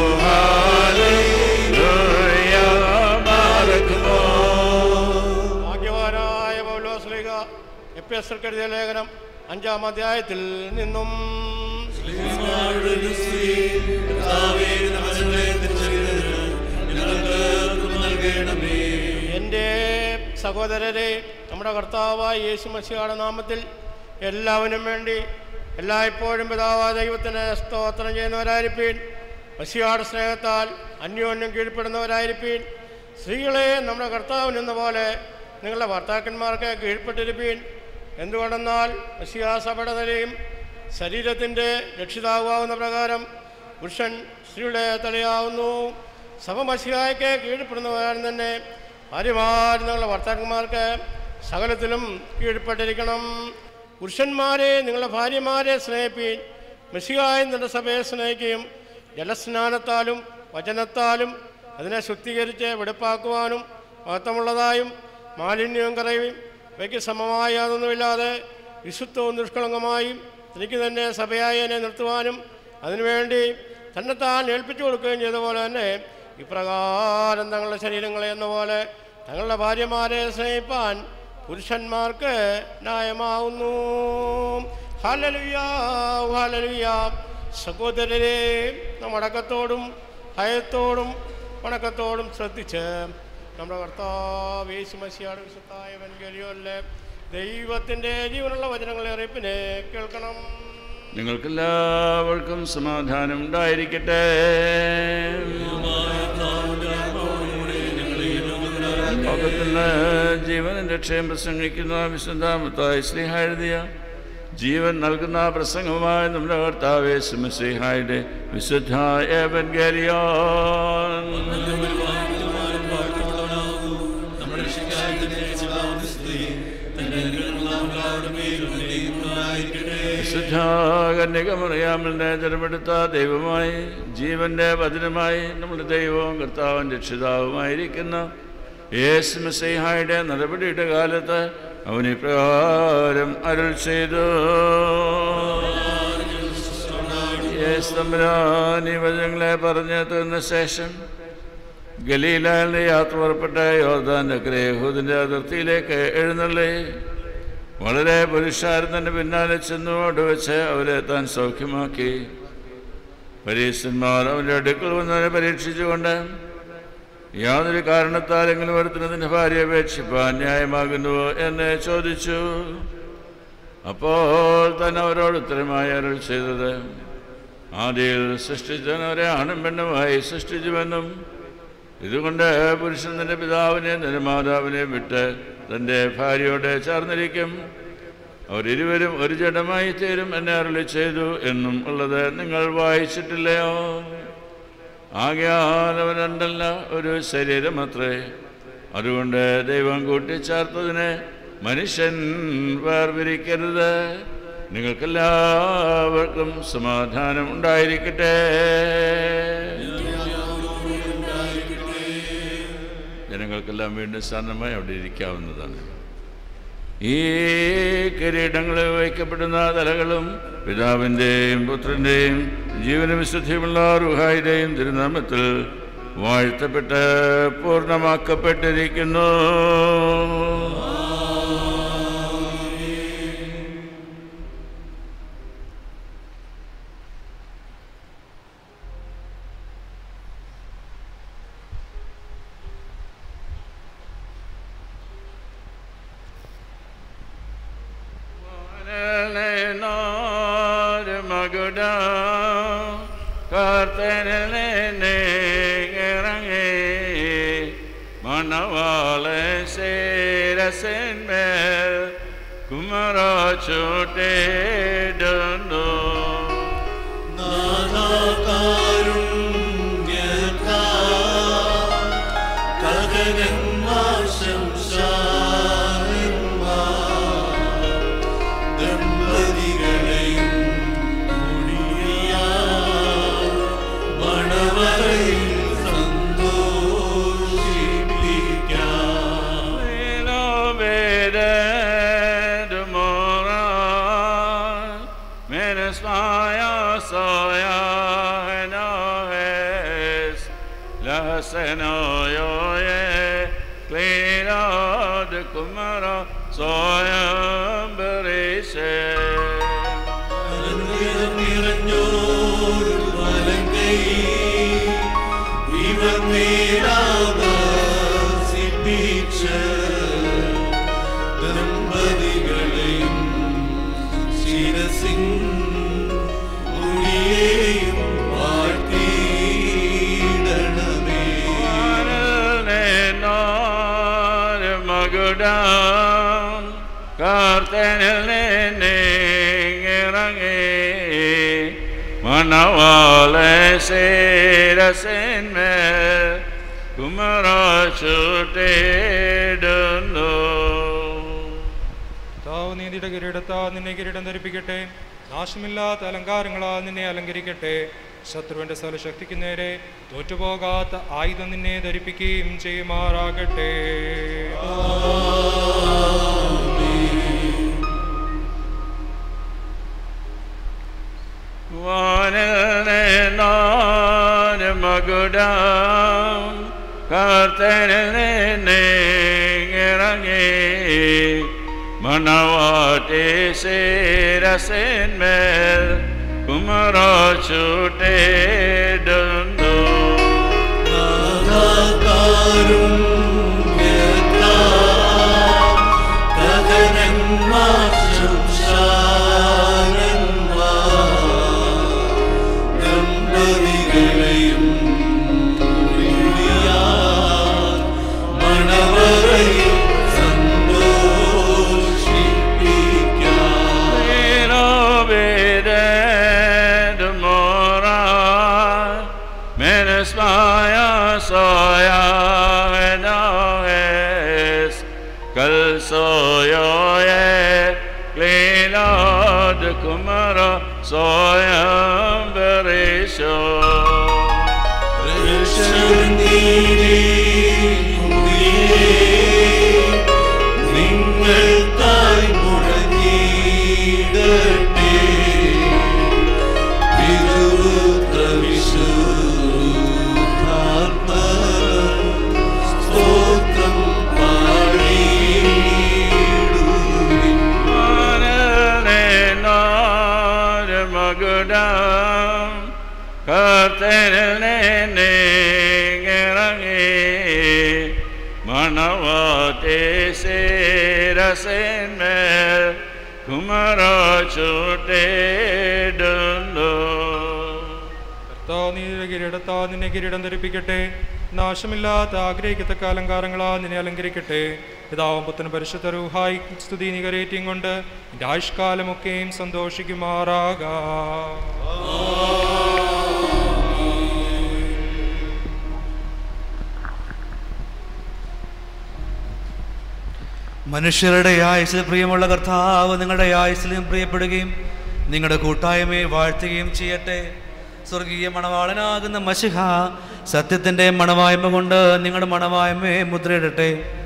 ഹല്ലേലൂയ ബാറക്കുമോ ഭാഗ്യവാനായ പൗലോസ്ലിക എഫ് എസ് എഴുതിയ ലേഖനം അഞ്ചാം അധ്യായത്തിൽ നിന്നും ശ്രീമാരുടെ സ്ത്രീ, കർത്താവേ, നിന്റെ വചനങ്ങളെ തിരിച്ചറിയുന്നതിന് ഞങ്ങൾക്ക് കൃപ നൽകണമേ എൻ്റെ സഹോദരരെ നമ്മുടെ കർത്താവായ യേശു മസിയുടെ നാമത്തിൽ എല്ലാവനും വേണ്ടി എല്ലായ്പ്പോഴും പിതാവായ ദൈവത്തിന് സ്തോത്രം ചെയ്യുന്നവരായിരിപ്പീൻ മസിയുടെ സ്നേഹത്താൽ അന്യോന്യം കീഴ്പ്പെടുന്നവരായിരിപ്പീൻ സ്ത്രീകളെ നമ്മുടെ കർത്താവിനെന്ന പോലെ നിങ്ങളുടെ ഭർത്താക്കന്മാർക്ക് കീഴ്പ്പെട്ടിരിപ്പീൻ എന്തുകൊണ്ടെന്നാൽ മസിയ സഭയുടെ നിലയും ശരീരത്തിൻ്റെ രക്ഷിതാവാകുന്ന പ്രകാരം പുരുഷൻ സ്ത്രീയുടെ തലയാവുന്നു സഭ മസിഹായ്ക്ക് കീഴ്പ്പെടുന്നവരാൻ തന്നെ ഭാര്യമാർ നിങ്ങളുടെ ഭർത്താക്കന്മാർക്ക് സകലത്തിലും കീഴ്പ്പെട്ടിരിക്കണം പുരുഷന്മാരെ നിങ്ങളുടെ ഭാര്യമാരെ സ്നേഹിപ്പീൻ മെസ്സിഹായ നിന്റെ സഭയെ സ്നേഹിക്കുകയും ജലസ്നാനത്താലും വചനത്താലും അതിനെ ശുദ്ധീകരിച്ച് വെടുപ്പാക്കുവാനും മഹത്വമുള്ളതായും മാലിന്യവും കറയും ഇവയ്ക്ക് സമമായ യാതൊന്നുമില്ലാതെ വിശുദ്ധവും നിഷ്കളങ്കമായും എനിക്ക് തന്നെ സഭയായി എന്നെ നിർത്തുവാനും അതിനുവേണ്ടി തന്നെത്താൻ ഏൽപ്പിച്ചു കൊടുക്കുകയും ചെയ്ത പോലെ തന്നെ ഇപ്രകാരം തങ്ങളുടെ ശരീരങ്ങളെ എന്ന പോലെ തങ്ങളുടെ ഭാര്യമാരെ സ്നേഹിപ്പാൻ പുരുഷന്മാർക്ക് ന്യായമാവുന്നു ഹലലുയാ ഹലലുയാ സഹോദരരെ നാം അടക്കത്തോടും ഭയത്തോടും വണക്കത്തോടും ശ്രദ്ധിച്ച് നമ്മുടെ കർത്താവ് യേശുമസിയാട് വിശുദ്ധായ വെൻകലിയോല്ലേ ദൈവത്തിൻ്റെ ജീവനുള്ള വചനങ്ങളെ അറിയിപ്പിനെ കേൾക്കണം നിങ്ങൾക്കെല്ലാവർക്കും സമാധാനം ഉണ്ടായിരിക്കട്ടെ ലോകത്തിന് ജീവനും രക്ഷയും പ്രസംഗിക്കുന്ന വിശുദ്ധാമത്തായ സ്ലിഹ എഴുതിയ ജീവൻ നൽകുന്ന പ്രസംഗമായ നമ്മുടെ കർത്താവേ സുമസിഹായുടെ വിശുദ്ധ ഏവൻഗേലിയോൻ നമ്മുടെ രക്ഷയ്ക്കായി തന്നെ രക്ഷിതാവിന്റെ സ്തുതി. തന്റെ അനുഗ്രഹങ്ങളാൽ എല്ലാവരുടെ മേലും നിലയും ഉണ്ടായിരിക്കട്ടെ. വിശുദ്ധ കന്യകമറിയാമലിനെ ജനമെടുത്ത ദൈവമായി ജീവന്റെ വചനമായി നമ്മുടെ ദൈവവും കർത്താവും രക്ഷിതാവുമായിരിക്കുന്ന യേശു മെസ്സിഹായുടെ നടപടിയുടെ കാലത്ത് അവൻ ഇപ്രകാരം അരുൾ ചെയ്തു യേശു തമ്പുരാൻ ഈ വചനങ്ങളെ പറഞ്ഞു തീർന്ന ശേഷം ഗലീലയിൽ നിന്ന് യാത്ര പുറപ്പെട്ട യോർദാന്റെ ഗ്രഹൂദിന്റെ അതിർത്തിയിലേക്ക് എഴുന്നള്ളി വളരെ പുരുഷാരം തന്നെ പിന്നാലെ ചെന്നുകൊണ്ട് വെച്ച് അവരെ താൻ സൗഖ്യമാക്കി പരീക്ഷന്മാർ അവൻ്റെ അടുക്കൽ വന്നവരെ പരീക്ഷിച്ചുകൊണ്ട് യാതൊരു കാരണത്താലെങ്കിലും ഒരുത്തിനതിൻ്റെ ഭാര്യ അപേക്ഷിപ്പാൻ ന്യായമാകുന്നുവോ എന്ന് ചോദിച്ചു അപ്പോൾ തന്നെ അവരോട് ഉത്തരമായി അരുൾ ചെയ്തത് ആദ്യയിൽ സൃഷ്ടിച്ചവരെ ആണും പെണ്ണുമായി സൃഷ്ടിച്ചുവെന്നും ഇതുകൊണ്ട് പുരുഷൻ തൻ്റെ പിതാവിനെയും തൻ്റെ മാതാവിനെയും വിട്ട് തൻ്റെ ഭാര്യയോട് ചേർന്നിരിക്കും അവരിരുവരും ഒരു ജഡമായി തീരും എന്നെ അരുളി ചെയ്തു എന്നും ഉള്ളത് നിങ്ങൾ വായിച്ചിട്ടില്ലയോ ആകയാൽ അവർ രണ്ടല്ല ഒരു ശരീരമത്രേ അതുകൊണ്ട് ദൈവം കൂട്ടിച്ചേർത്തതിനെ മനുഷ്യൻ വേർപിരിക്കരുത് നിങ്ങൾക്കെല്ലാവർക്കും സമാധാനം ഉണ്ടായിരിക്കട്ടെ ജനങ്ങൾക്കെല്ലാം വീണ്ടും സാധാരണമായി അവിടെ ഇരിക്കാവുന്നതാണ് ഈ കിരീടങ്ങളിൽ വയ്ക്കപ്പെടുന്ന തലകളും പിതാവിൻ്റെയും പുത്രൻ്റെയും ജീവന വിശുദ്ധിയുമുള്ള റുഹായുടെയും തിരുനാമത്തിൽ വാഴ്ത്തപ്പെട്ട് പൂർണ്ണമാക്കപ്പെട്ടിരിക്കുന്നു മണവാളെ ശേരസന്മേൽ കുമരാച്ചോട്ടേടുന്നു Senoye, clean out the Kumara, Soyam Berishe. ദമ്പതികളെയും ശിരസിൻ മുടിയേയും വാഴ്ത്തിയിടണമേ മകുടാം കാർത്തനിൽ നിന്നെ ഇറങ്ങി മണവാളെ ശേരസന്മേൽ കുമരാശുട്ടേടുന്നു താവ് നീതിയുടെ കിരീടത്താ നിന്നെ കിരീടം ധരിപ്പിക്കട്ടെ നാശമില്ലാത്ത അലങ്കാരങ്ങളാൽ നിന്നെ അലങ്കരിക്കട്ടെ ശത്രുവിന്റെ സ്ഥലശക്തിക്ക് നേരെ തോറ്റുപോകാത്ത ആയുധം നിന്നെ ധരിപ്പിക്കുകയും ചെയ്യുമാറാകട്ടെ മകുടാം കാർത്തനിൽ നിന്നെ ഇറങ്ങി മണവാട്ടി ശേരസന്മേൽ കുമരാച്ചൂട്ടേടുന്നു ദമ്പതികളെയും മണവറയിൽ സന്തോഷിപ്പിക്കാം Kal soyoye, klilad kumara soyam berisho. നിങ്ങൾക്കായി മുഴങ്ങിയിടട്ടെ വിരുദ്ധ വിശുദ്ധാത്മ സ്തോത്രം പാടിയിടുവിൻ മകുടം കർത്തനിൽ ഇറങ്ങി മണവാത്തെ ശേരസന്മേൽ കുമരാച്ചൂട്ടേടുന്നു കർത്താവ് നീതിയുടെ കിരീടത്താ നിന്നെ കിരീടം ധരിപ്പിക്കട്ടെ നാശമില്ലാത്ത ആഗ്രഹിക്കത്തക്ക അലങ്കാരങ്ങളാ നിന്നെ അലങ്കരിക്കട്ടെ പിതാവും പുത്തന് പരിശുദ്ധ രൂഹായി സ്തുതി നികരേറ്റിയും കൊണ്ട് നിന്റെ ആയുഷ്കാലമൊക്കെയും സന്തോഷിക്കുമാറാകാം മനുഷ്യരുടെ ആയുസിൽ പ്രിയമുള്ള കർത്താവ് നിങ്ങളുടെ ആയുസിലും പ്രിയപ്പെടുകയും നിങ്ങളുടെ കൂട്ടായ്മയെ വാഴ്ത്തുകയും ചെയ്യട്ടെ സ്വർഗീയ മണവാളനാകുന്ന മഷിഹ സത്യത്തിൻ്റെ മണവായ്മ കൊണ്ട് നിങ്ങളുടെ മണവായ്മയെ മുദ്രയിടട്ടെ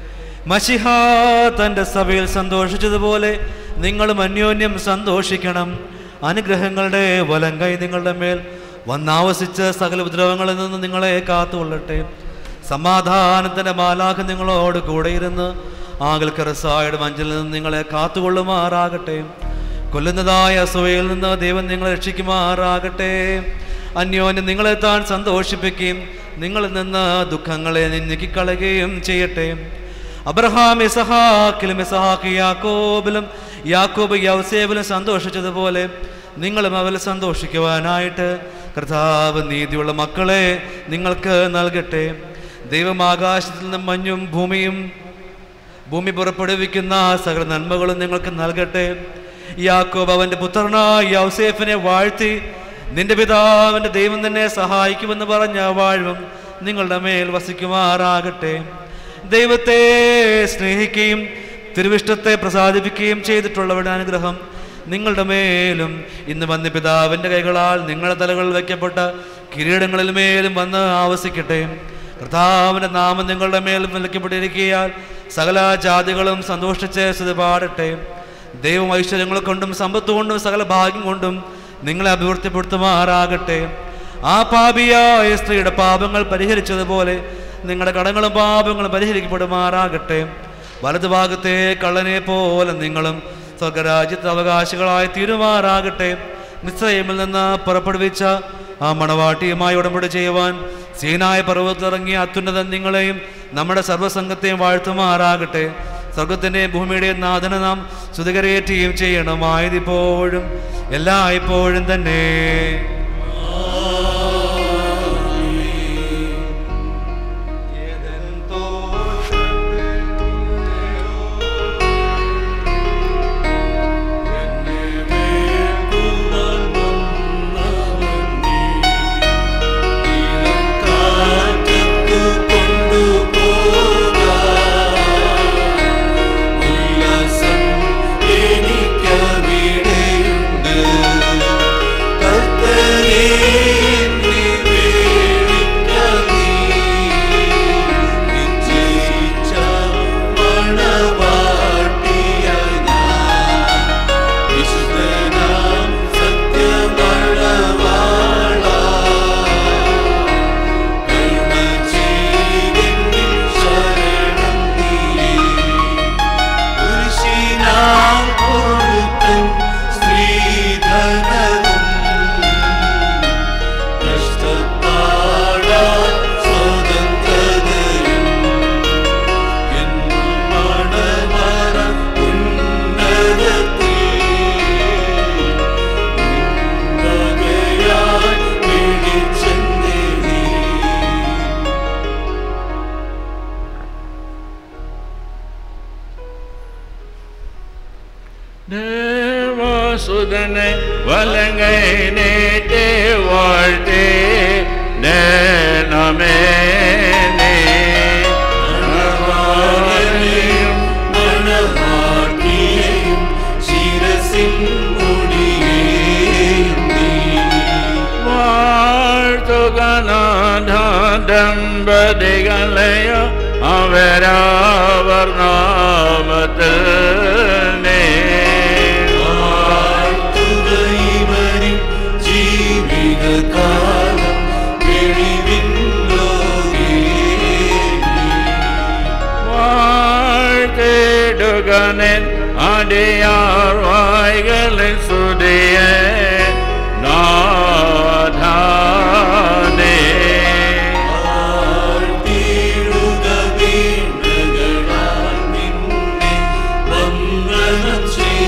മഷിഹ തൻ്റെ സഭയിൽ സന്തോഷിച്ചതുപോലെ നിങ്ങളും അന്യോന്യം സന്തോഷിക്കണം അനുഗ്രഹങ്ങളുടെ വലങ്കൈ നിങ്ങളുടെ മേൽ വന്നാവസിച്ച് സകല ഉപദ്രവങ്ങളിൽ നിന്ന് നിങ്ങളെ കാത്തുകൊള്ളട്ടെ സമാധാനത്തിൻ്റെ മാലാഖ നിങ്ങളോട് കൂടെ ഇരുന്ന് ആകൽക്കരസായുടെ മഞ്ചിൽ നിന്ന് നിങ്ങളെ കാത്തുകൊള്ളുമാറാകട്ടെ കൊല്ലുന്നതായ അസൂയയിൽ നിന്ന് ദൈവം നിങ്ങളെ രക്ഷിക്കുമാറാകട്ടെ അന്യോന്യം നിങ്ങളെ താൻ സന്തോഷിപ്പിക്കുകയും നിങ്ങളിൽ നിന്ന് ദുഃഖങ്ങളെ നീക്കിക്കളയുകയും ചെയ്യട്ടെ അബ്രഹാം ഇസഹാക്കിലും ഇസഹാക്ക് യാക്കോബിലും യാക്കോബ് യൗസേബിലും സന്തോഷിച്ചതുപോലെ നിങ്ങളും അവരിൽ സന്തോഷിക്കുവാനായിട്ട് കർത്താവ് നീതിയുള്ള മക്കളെ നിങ്ങൾക്ക് നൽകട്ടെ ദൈവം ആകാശത്തിൽ നിന്നും മഞ്ഞും ഭൂമിയും ഭൂമി പുറപ്പെടുവിക്കുന്ന സകല നന്മകളും നിങ്ങൾക്ക് നൽകട്ടെ യാക്കോബ് അവന്റെ പുത്രനായ യൗസേഫിനെ വാഴ്ത്തി നിന്റെ പിതാവിന്റെ ദൈവം നിന്നെ സഹായിക്കുമെന്ന് പറഞ്ഞ വാഴ്വും നിങ്ങളുടെ മേൽ വസിക്കുമാറാകട്ടെ ദൈവത്തെ സ്നേഹിക്കുകയും തിരുവിഷ്ടത്തെ പ്രസാദിപ്പിക്കുകയും ചെയ്തിട്ടുള്ളവരുടെ അനുഗ്രഹം നിങ്ങളുടെ മേലും ഇന്ന് വന്ന് പിതാവിൻ്റെ കൈകളാൽ നിങ്ങളുടെ തലകളിൽ വയ്ക്കപ്പെട്ട കിരീടങ്ങളിൽ മേലും വന്ന് ആവസിക്കട്ടെ കർത്താവിൻ്റെ നാമം നിങ്ങളുടെ മേലും വിലക്കപ്പെട്ടിരിക്കുകയാൽ സകല ജാതികളും സന്തോഷിച്ച് സ്തുതി പാടട്ടെ ദൈവം ഐശ്വര്യങ്ങൾ കൊണ്ടും സമ്പത്ത് കൊണ്ടും സകല ഭാഗ്യം കൊണ്ടും നിങ്ങളെ അഭിവൃദ്ധിപ്പെടുത്തുമാറാകട്ടെ ആ പാപിയായ സ്ത്രീയുടെ പാപങ്ങൾ പരിഹരിച്ചതുപോലെ നിങ്ങളുടെ കടങ്ങളും പാപങ്ങളും പരിഹരിക്കപ്പെടുമാറാകട്ടെ വലതുഭാഗത്തെ കള്ളനെ പോലെ നിങ്ങളും സ്വർഗരാജ്യത്തെ അവകാശികളായി തീരുമാറാകട്ടെ മിശ്രയമിൽ നിന്ന് പുറപ്പെടുവിച്ച ആ മണവാട്ടിയുമായി ഉടമ്പടി ചെയ്യുവാൻ സീനായ പർവ്വതത്തിറങ്ങിയ അത്യുന്നതൻ നിങ്ങളെയും നമ്മുടെ സർവ്വസംഘത്തെയും വാഴ്ത്തുമാറാകട്ടെ സ്വർഗത്തിൻ്റെയും ഭൂമിയുടെയും നാഥന നാം സ്തുതികരേറ്റുകയും ചെയ്യണമായതിപ്പോഴും എല്ലായ്പ്പോഴും തന്നെ ദേവസുതനെ വലങ്കൈ നേറ്റേ വാഴ്ത്തേ നേനമേ നേ മണവാളനെയും മണവാട്ടിയെയും ശിരസിൻ മുടിയേയും നീ വാഴ്ത്തുകനാഥമ്പതികളെയോ അവരവർ നാമത്തിൽ നേ വാഴ്ത്തുകയിവരിൻ ജീവിതകാലം വെളിവിൻ ലോകേ വാഴ്ത്തിടുകനൻ അടിയാർ വായ്കളിൽ സുതിയ നാഥാനേ വാഴ്ത്തിയിടുക വീണകളാൽ നിന്നെ വന്ദനം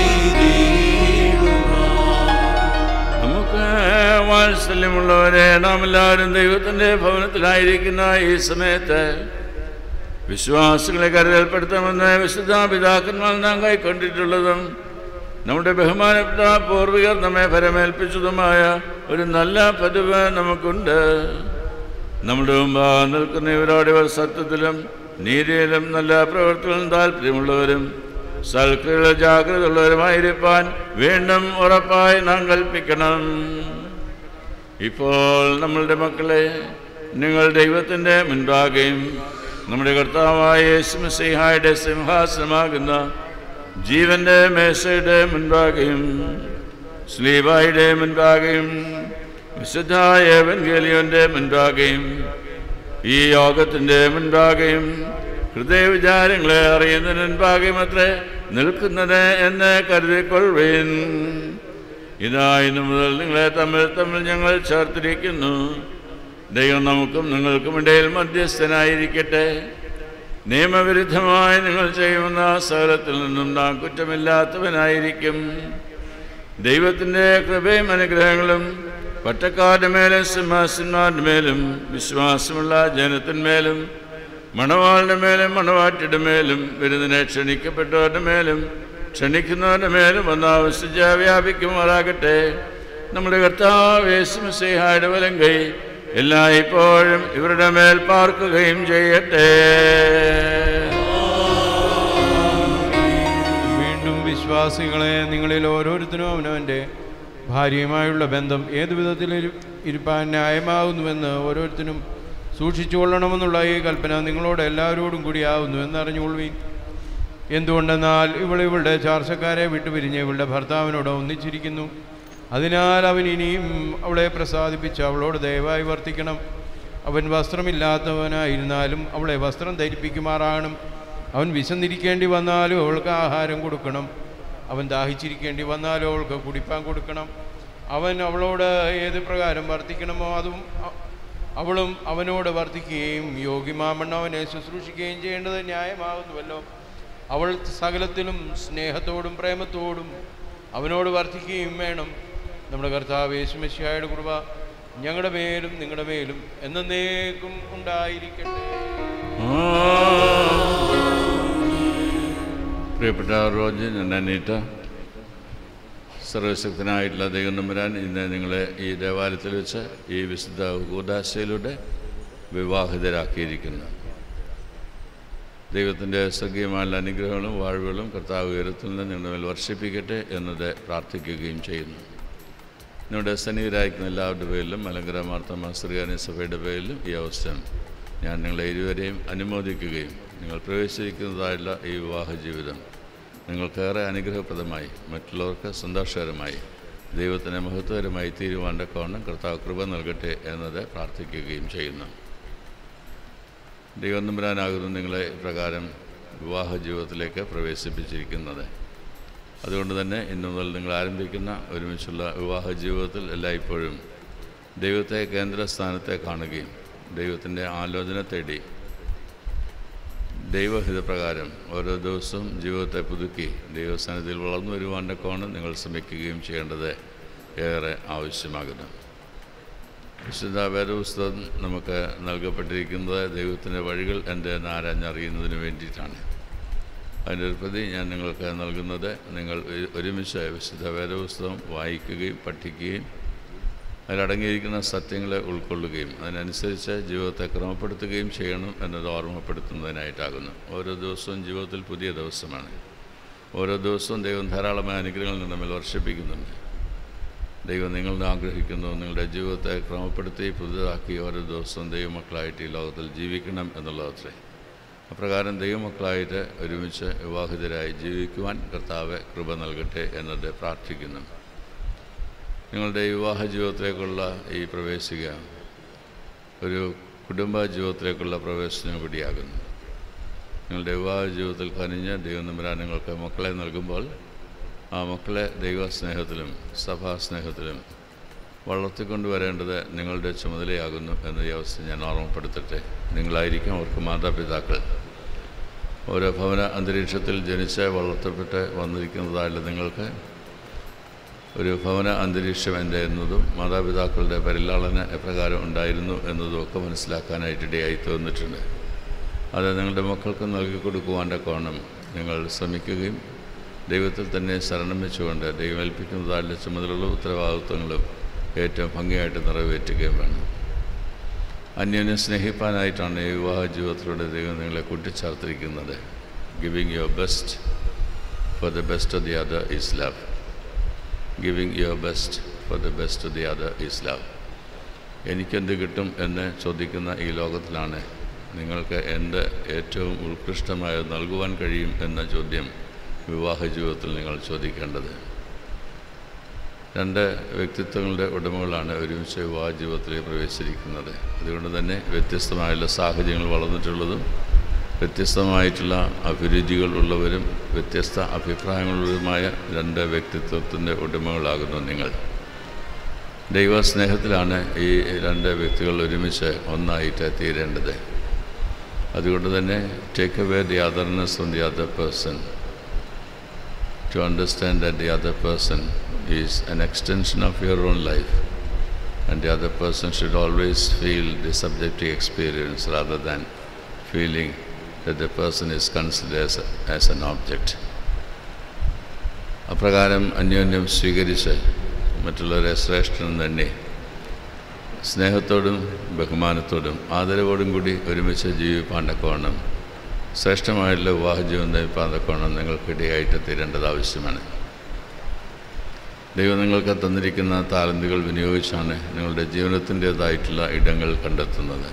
ചെയ്തിടുവാൻ നമുക്ക് വാത്സല്യമുള്ളവരെ നാം എല്ലാവരും ദൈവത്തിൻ്റെ ഭവനത്തിലായിരിക്കുന്ന ഈ സമയത്ത് വിശ്വാസികളെ കരുതൽപ്പെടുത്തണമെന്ന് വിശുദ്ധ പിതാക്കന്മാർ നാം കൈക്കൊണ്ടിട്ടുള്ളതും നമ്മുടെ ബഹുമാനപ്പെട്ട പൂർവികർ നമ്മെ ഫലമേൽപ്പിച്ചതുമായ ഒരു നല്ല പതിവ് നമുക്കുണ്ട് നമ്മുടെ മുമ്പാ നിൽക്കുന്ന ഇവരോട് ഇവർ സത്യത്തിലും നീതിയിലും നല്ല പ്രവൃത്തികളും താല്പര്യമുള്ളവരും സൽക്രിയ ജാഗ്രത ഉള്ളവരുമായിരിക്കാൻ വീണ്ടും ഉറപ്പായി നാം കൽപ്പിക്കണം ഇപ്പോൾ നമ്മളുടെ മക്കളെ നിങ്ങൾ ദൈവത്തിൻ്റെ മുൻപാകെയും നമ്മുടെ കർത്താവായ യേശുമസിഹായുടെ സിംഹാസനമാകുന്ന ജീവന്റെ മേശയുടെ മുൻപാകെയും സ്ലീബായുടെ മുൻപാകെയും വിശുദ്ധായ വെങ്കേലിയോന്റെ മുൻപാകെയും ഈ യോഗത്തിൻ്റെ മുൻപാകെയും ഹൃദയവിചാരങ്ങളെ അറിയുന്നതിന് മുൻപാകെയും അത്രേ നിൽക്കുന്നത് എന്ന് കരുതിക്കൊള്ളുവേൻ ഇതാ ഇന്നു മുതൽ നിങ്ങളെ തമ്മിൽ തമ്മിൽ ഞങ്ങൾ ചേർത്തിരിക്കുന്നു ദൈവം നമുക്കും നിങ്ങൾക്കും ഇടയിൽ മധ്യസ്ഥനായിരിക്കട്ടെ നിയമവിരുദ്ധമായി നിങ്ങൾ ചെയ്യുന്ന സകലത്തിൽ നിന്നും നാം കുറ്റമില്ലാത്തവനായിരിക്കും ദൈവത്തിൻ്റെ കൃപയും അനുഗ്രഹങ്ങളും പട്ടക്കാരുടെ മേലും സിംഹാസന്മാരുടെ മേലും വിശ്വാസമുള്ള ജനത്തിന്മേലും മണവാളുടെ മേലും മണവാട്ടിയുടെ മേലും വിരുന്നിനെ ക്ഷണിക്കപ്പെട്ടവരുടെ മേലും ക്ഷണിക്കുന്നവരുടെ മേലും ഒന്നാവശ്യ വ്യാപിക്കുമാറാകട്ടെ നമ്മുടെ കർത്താവ് യേശുമസിഹായുടെ വലം കൈ എല്ലായ്പ്പോഴും ഇവരുടെ മേൽ പാർക്കുകയും ചെയ്യട്ടെ വീണ്ടും വിശ്വാസികളെ നിങ്ങളിൽ ഓരോരുത്തരും അവനവൻ്റെ ഭാര്യയുമായുള്ള ബന്ധം ഏതു വിധത്തിൽ ഇരു- ഇരുപ്പാൻ ന്യായമാകുന്നുവെന്ന് ഓരോരുത്തരും സൂക്ഷിച്ചുകൊള്ളണമെന്നുള്ള ഈ കൽപ്പന നിങ്ങളോട് എല്ലാവരോടും കൂടിയാവുന്നു എന്നറിഞ്ഞുകൊള്ളുവീൻ എന്തുകൊണ്ടെന്നാൽ ഇവൾ ഇവളുടെ ചാർച്ചക്കാരെ വിട്ടുപിരിഞ്ഞ് ഇവളുടെ ഭർത്താവിനോട് ഒന്നിച്ചിരിക്കുന്നു അതിനാൽ അവൻ ഇനിയും അവളെ പ്രസാദിപ്പിച്ച് അവളോട് ദയവായി വർത്തിക്കണം അവൻ വസ്ത്രമില്ലാത്തവനായിരുന്നാലും അവളെ വസ്ത്രം ധരിപ്പിക്കുമാറാകണം അവൻ വിശന്നിരിക്കേണ്ടി വന്നാലും അവൾക്ക് ആഹാരം കൊടുക്കണം അവൻ ദാഹിച്ചിരിക്കേണ്ടി വന്നാലും അവൾക്ക് കുടിപ്പാൻ കൊടുക്കണം അവൻ അവളോട് ഏത് പ്രകാരം വർത്തിക്കണമോ അതും അ- അവളും അവനോട് വർത്തിക്കുകയും യോഗ്യമാമണ്ണം അവനെ ശുശ്രൂഷിക്കുകയും ചെയ്യേണ്ടത് ന്യായമാകുന്നുവല്ലോ അവൾ സകലത്തിലും സ്നേഹത്തോടും പ്രേമത്തോടും അവനോട് വർദ്ധിക്കുകയും വേണം നമ്മുടെ കർത്താവ് യേശുമശിയായുടെ കൃപ ഞങ്ങളുടെ മേലും നിങ്ങളുടെ മേലും എന്നേക്കും ഉണ്ടായിരിക്കട്ടെ പ്രിയപ്പെട്ട റോജ് ഞാൻ അനീറ്റ സർവശക്തനായിട്ടുള്ള ദൈവം നമ്പുരാൻ ഇന്ന് നിങ്ങളെ ഈ ദേവാലയത്തിൽ വെച്ച് ഈ വിശുദ്ധ കൂദാശയിലൂടെ വിവാഹിതരാക്കിയിരിക്കുന്നു ദൈവത്തിൻ്റെ സ്വർഗീയമായ അനുഗ്രഹങ്ങളും വാഴ്വുകളും കർത്താവ് ഉയരത്തിൽ നിന്ന് നിങ്ങളുടെ മേൽ വർഷിപ്പിക്കട്ടെ എന്നത് പ്രാർത്ഥിക്കുകയും ചെയ്യുന്നു നിങ്ങളുടെ സന്നിഹിതരായിരിക്കുന്ന എല്ലാവരുടെ പേരിലും മലങ്കര മാർത്തമ ശ്രീകാര്യ സഭയുടെ പേരിലും ഈ അവസരം ഞാൻ നിങ്ങളെ ഇരുവരെയും അനുമോദിക്കുകയും നിങ്ങൾ പ്രവേശിക്കുന്നതായുള്ള ഈ വിവാഹ ജീവിതം നിങ്ങൾക്കേറെ അനുഗ്രഹപ്രദമായി മറ്റുള്ളവർക്ക് സന്തോഷകരമായി ദൈവത്തിന് മഹത്വകരമായി തീരുവാൻ്റെ കോണം കർത്താവ് കൃപ നൽകട്ടെ എന്നത് പ്രാർത്ഥിക്കുകയും ചെയ്യുന്നു ദൈവം നമ്പരാനാകുന്നു നിങ്ങളെ പ്രകാരം വിവാഹ ജീവിതത്തിലേക്ക് പ്രവേശിപ്പിച്ചിരിക്കുന്നത് അതുകൊണ്ട് തന്നെ ഇന്നു മുതൽ നിങ്ങൾ ആരംഭിക്കുന്ന ഒരുമിച്ചുള്ള വിവാഹ ജീവിതത്തിൽ എല്ലായ്പ്പോഴും ദൈവത്തെ കേന്ദ്രസ്ഥാനത്തെ കാണുകയും ദൈവത്തിൻ്റെ ആലോചന തേടി ദൈവഹിതപ്രകാരം ഓരോ ദിവസവും ജീവിതത്തെ പുതുക്കി ദൈവസ്ഥാനത്തിൽ വളർന്നു വരുവാൻ്റെ കോണം നിങ്ങൾ ശ്രമിക്കുകയും ചെയ്യേണ്ടത് ഏറെ ആവശ്യമാകുന്നു വിശുദ്ധ വേദപുസ്തകം നമുക്ക് നൽകപ്പെട്ടിരിക്കുന്നത് ദൈവത്തിൻ്റെ വഴികൾ എൻ്റെ ആരാഞ്ഞറിയുന്നതിന് വേണ്ടിയിട്ടാണ് അതിൻ്റെ ഒരു പ്രതി ഞാൻ നിങ്ങൾക്ക് നൽകുന്നത് നിങ്ങൾ ഒരു- ഒരുമിച്ച് വിശുദ്ധ വേദപുസ്തകം വായിക്കുകയും പഠിക്കുകയും അതിലടങ്ങിയിരിക്കുന്ന സത്യങ്ങളെ ഉൾക്കൊള്ളുകയും അതിനനുസരിച്ച് ജീവിതത്തെ ക്രമപ്പെടുത്തുകയും ചെയ്യണം എന്നത് ഓർമ്മപ്പെടുത്തുന്നതിനായിട്ടാകുന്നു ഓരോ ദിവസവും ജീവിതത്തിൽ പുതിയ ദിവസമാണ് ഓരോ ദിവസവും ദൈവം ധാരാളമായ അനുഗ്രഹങ്ങൾ നമ്മിൽ വർഷിപ്പിക്കുന്നുണ്ട് ദൈവം നിങ്ങളുടെ ആഗ്രഹിക്കുന്നു നിങ്ങളുടെ ജീവിതത്തെ ക്രമപ്പെടുത്തി പുതുതാക്കി ഓരോ ദിവസവും ദൈവമക്കളായിട്ട് ഈ ലോകത്തിൽ ജീവിക്കണം എന്നുള്ളതത്രേ അപ്രകാരം ദൈവമക്കളായിട്ട് ഒരുമിച്ച് വിവാഹിതരായി ജീവിക്കുവാൻ കർത്താവ് കൃപ നൽകട്ടെ എന്നത് പ്രാർത്ഥിക്കുന്നു നിങ്ങളുടെ വിവാഹ ജീവിതത്തിലേക്കുള്ള ഈ പ്രവേശിക ഒരു കുടുംബ ജീവിതത്തിലേക്കുള്ള പ്രവേശനം കൂടിയാകുന്നു നിങ്ങളുടെ വിവാഹ ജീവിതത്തിൽ കനിഞ്ഞ് ദൈവം നമ്പരാൻ നിങ്ങൾക്ക് മക്കളെ നൽകുമ്പോൾ ആ മക്കളെ ദൈവസ്നേഹത്തിലും സഭാസ്നേഹത്തിലും വളർത്തിക്കൊണ്ടുവരേണ്ടത് നിങ്ങളുടെ ചുമതലയാകുന്നു എന്ന ഈ അവസ്ഥ ഞാൻ ഓർമ്മപ്പെടുത്തട്ടെ നിങ്ങളായിരിക്കും അവർക്ക് മാതാപിതാക്കൾ ഓരോ ഭവന അന്തരീക്ഷത്തിൽ ജനിച്ച് വളർത്തപ്പെട്ട് വന്നിരിക്കുന്നതായുള്ള നിങ്ങൾക്ക് ഒരു ഭവന അന്തരീക്ഷം എൻ്റെ എന്നതും മാതാപിതാക്കളുടെ പരിലാളന എപ്രകാരം ഉണ്ടായിരുന്നു എന്നതും ഒക്കെ മനസ്സിലാക്കാനായിട്ടിടയായി തോന്നിയിട്ടുണ്ട് അത് നിങ്ങളുടെ മക്കൾക്ക് നൽകി കൊടുക്കുവാൻ്റെ കോണം നിങ്ങൾ ശ്രമിക്കുകയും ദൈവത്തിൽ തന്നെ ശരണം വെച്ചുകൊണ്ട് ദൈവം ഏൽപ്പിക്കുന്നതായുള്ള ചുമതലകളും ഉത്തരവാദിത്വങ്ങളും ഏറ്റവും ഭംഗിയായിട്ട് നിറവേറ്റുകയും വേണം അന്യോന്യം സ്നേഹിപ്പാനായിട്ടാണ് ഈ വിവാഹ ജീവിതത്തിലൂടെ ദൈവം നിങ്ങളെ കൂട്ടിച്ചേർത്തിരിക്കുന്നത് giving your best for the best of the other is love giving your best for the best of the other is love എനിക്കെന്ത് കിട്ടും എന്ന് ചോദിക്കുന്ന ഈ ലോകത്തിലാണ് നിങ്ങൾക്ക് എന്ത് ഏറ്റവും ഉത്കൃഷ്ടമായത് നൽകുവാൻ കഴിയും എന്ന ചോദ്യം വിവാഹ ജീവിതത്തിൽ നിങ്ങൾ ചോദിക്കേണ്ടത് രണ്ട് വ്യക്തിത്വങ്ങളുടെ ഉടമകളാണ് ഒരുമിച്ച് വിവാഹ ജീവിതത്തിലേക്ക് പ്രവേശിച്ചിരിക്കുന്നത് അതുകൊണ്ട് തന്നെ വ്യത്യസ്തമായുള്ള സാഹചര്യങ്ങൾ വളർന്നിട്ടുള്ളതും വ്യത്യസ്തമായിട്ടുള്ള അഭിരുചികൾ ഉള്ളവരും വ്യത്യസ്ത അഭിപ്രായങ്ങളുള്ളവരുമായ രണ്ട് വ്യക്തിത്വത്തിൻ്റെ ഉടമകളാകുന്നു നിങ്ങൾ ദൈവസ്നേഹത്തിലാണ് ഈ രണ്ട് വ്യക്തികൾ ഒരുമിച്ച് ഒന്നായിട്ട് തീരേണ്ടത് അതുകൊണ്ട് തന്നെ take away the otherness from the other person to understand that the other person is an extension of your own life and the other person should always feel the subjective experience rather than feeling that the person is considered as, as an object. അപ്രകാരം അന്യോന്യം സ്വീകരിച്ച് മറ്റുള്ളവരെ ശ്രേഷ്ഠനും തന്നെ സ്നേഹത്തോടും ബഹുമാനത്തോടും ആദരവോടും കൂടി ഒരുമിച്ച് ജീവിപ്പാണ്ടക്കോണം ശ്രേഷ്ഠമായിട്ടുള്ള വിവാഹജീവൻ നയിപ്പാന്തക്കോണം നിങ്ങൾക്കിടയായിട്ട് തീരേണ്ടത് ആവശ്യമാണ് ദൈവം നിങ്ങൾക്ക് തന്നിരിക്കുന്ന താലന്തുകൾ വിനിയോഗിച്ചാണ് നിങ്ങളുടെ ജീവിതത്തിൻ്റേതായിട്ടുള്ള ഇടങ്ങൾ കണ്ടെത്തുന്നത്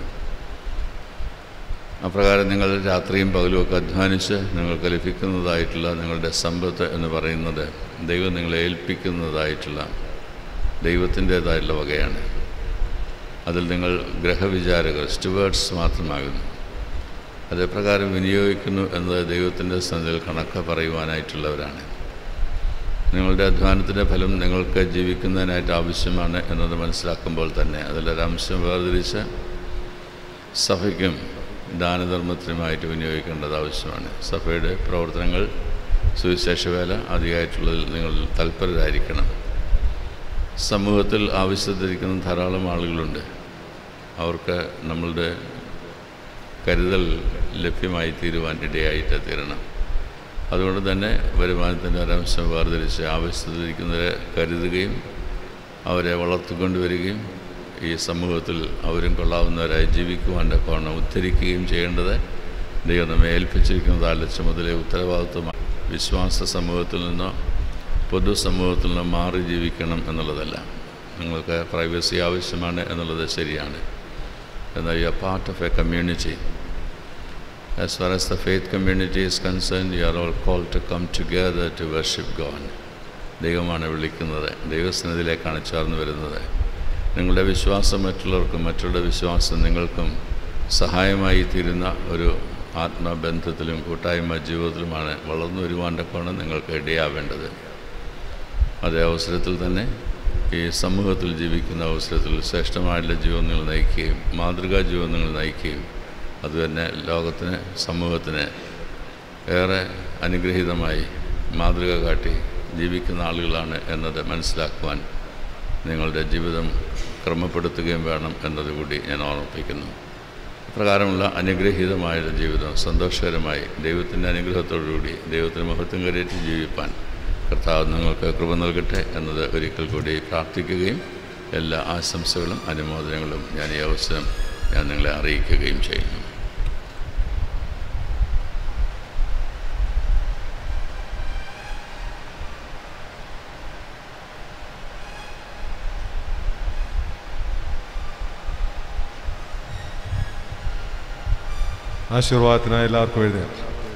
അപ്രകാരം നിങ്ങൾ രാത്രിയും പകലും ഒക്കെ അധ്വാനിച്ച് നിങ്ങൾക്ക് ലഭിക്കുന്നതായിട്ടുള്ള നിങ്ങളുടെ സമ്പത്ത് എന്ന് പറയുന്നത് ദൈവം നിങ്ങളെ ഏൽപ്പിക്കുന്നതായിട്ടുള്ള ദൈവത്തിൻ്റേതായിട്ടുള്ള വകയാണ് അതിൽ നിങ്ങൾ ഗ്രഹവിചാരകർ സ്റ്റുവേർഡ്സ് മാത്രമാകുന്നു അത് പ്രകാരം വിനിയോഗിക്കുന്നു എന്നത് ദൈവത്തിൻ്റെ സന്നിധിയിൽ കണക്ക് പറയുവാനായിട്ടുള്ളവരാണ് നിങ്ങളുടെ അധ്വാനത്തിൻ്റെ ഫലം നിങ്ങൾക്ക് ജീവിക്കുന്നതിനായിട്ട് ആവശ്യമാണ് എന്നത് മനസ്സിലാക്കുമ്പോൾ തന്നെ അതിലൊരംശം വേർതിരിച്ച് സഭയ്ക്കും ദാനധർമ്മത്തിനുമായിട്ട് വിനിയോഗിക്കേണ്ടത് ആവശ്യമാണ് സഭയുടെ പ്രവർത്തനങ്ങൾ സുവിശേഷവേല അധികമായിട്ടുള്ളതിൽ നിങ്ങൾ തൽപരരായിരിക്കണം സമൂഹത്തിൽ ആവശ്യത്തിരിക്കുന്ന ധാരാളം ആളുകളുണ്ട് അവർക്ക് നമ്മളുടെ കരുതൽ ലഭ്യമായി തീരുവാൻ ഇടയായിട്ട് തീരണം അതുകൊണ്ട് തന്നെ വരുമാനത്തിൻ്റെ ഒരംശം വേർതിരിച്ച് ആവശ്യത്തിരിക്കുന്നവരെ കരുതുകയും അവരെ വളർത്തിക്കൊണ്ടുവരികയും ഈ സമൂഹത്തിൽ അവരും കൊള്ളാവുന്നവരായി ജീവിക്കുവാൻ കോണം ഉദ്ധരിക്കുകയും ചെയ്യേണ്ടത് ദൈവം നമ്മെ ഏൽപ്പിച്ചിരിക്കുന്നതായ ചുമതല ഉത്തരവാദിത്വമാണ് വിശ്വാസ സമൂഹത്തിൽ നിന്നോ പൊതുസമൂഹത്തിൽ നിന്നോ മാറി ജീവിക്കണം എന്നുള്ളതല്ല നിങ്ങൾക്ക് പ്രൈവസി ആവശ്യമാണ് എന്നുള്ളത് ശരിയാണ് എന്നാൽ you are part of a community As far as the faith community is concerned, you are all called to come together to worship God. ദൈവമാണ് വിളിക്കുന്നത് ദൈവസന്നിധിയിലേക്കാണ് ചേർന്ന് വരുന്നത് നിങ്ങളുടെ വിശ്വാസം മറ്റുള്ളവർക്കും മറ്റുള്ള വിശ്വാസം നിങ്ങൾക്കും സഹായമായി തീരുന്ന ഒരു ആത്മബന്ധത്തിലും കൂട്ടായ്മ ജീവിതത്തിലുമാണ് വളർന്നു വരുവാൻ്റെ കോണം നിങ്ങൾക്ക് ഇടയാവേണ്ടത് അതേ അവസരത്തിൽ തന്നെ ഈ സമൂഹത്തിൽ ജീവിക്കുന്ന അവസരത്തിൽ ശ്രേഷ്ഠമായിട്ടുള്ള ജീവിതങ്ങൾ നയിക്കുകയും മാതൃകാ ജീവിതങ്ങൾ നയിക്കുകയും അതുതന്നെ ലോകത്തിന് സമൂഹത്തിന് ഏറെ അനുഗ്രഹീതമായി മാതൃക കാട്ടി ജീവിക്കുന്ന ആളുകളാണ് എന്നത് മനസ്സിലാക്കുവാൻ നിങ്ങളുടെ ജീവിതം ക്രമപ്പെടുത്തുകയും വേണം എന്നതുകൂടി ഞാൻ ഓർമ്മിപ്പിക്കുന്നു പ്രകാരമുള്ള അനുഗ്രഹീതമായ ജീവിതം സന്തോഷകരമായി ദൈവത്തിൻ്റെ അനുഗ്രഹത്തോടുകൂടി ദൈവത്തിന് മഹത്വം കരേറ്റി ജീവിപ്പാൻ കർത്താവ് നിങ്ങൾക്ക് കൃപ നൽകട്ടെ എന്നത് ഒരിക്കൽ കൂടി പ്രാർത്ഥിക്കുകയും എല്ലാ ആശംസകളും അനുമോദനങ്ങളും ഞാൻ ഈ അവസരം ഞാൻ നിങ്ങളെ അറിയിക്കുകയും ചെയ്യുന്നു ആശീർവാദത്തിനായി എല്ലാവർക്കും എഴുതാം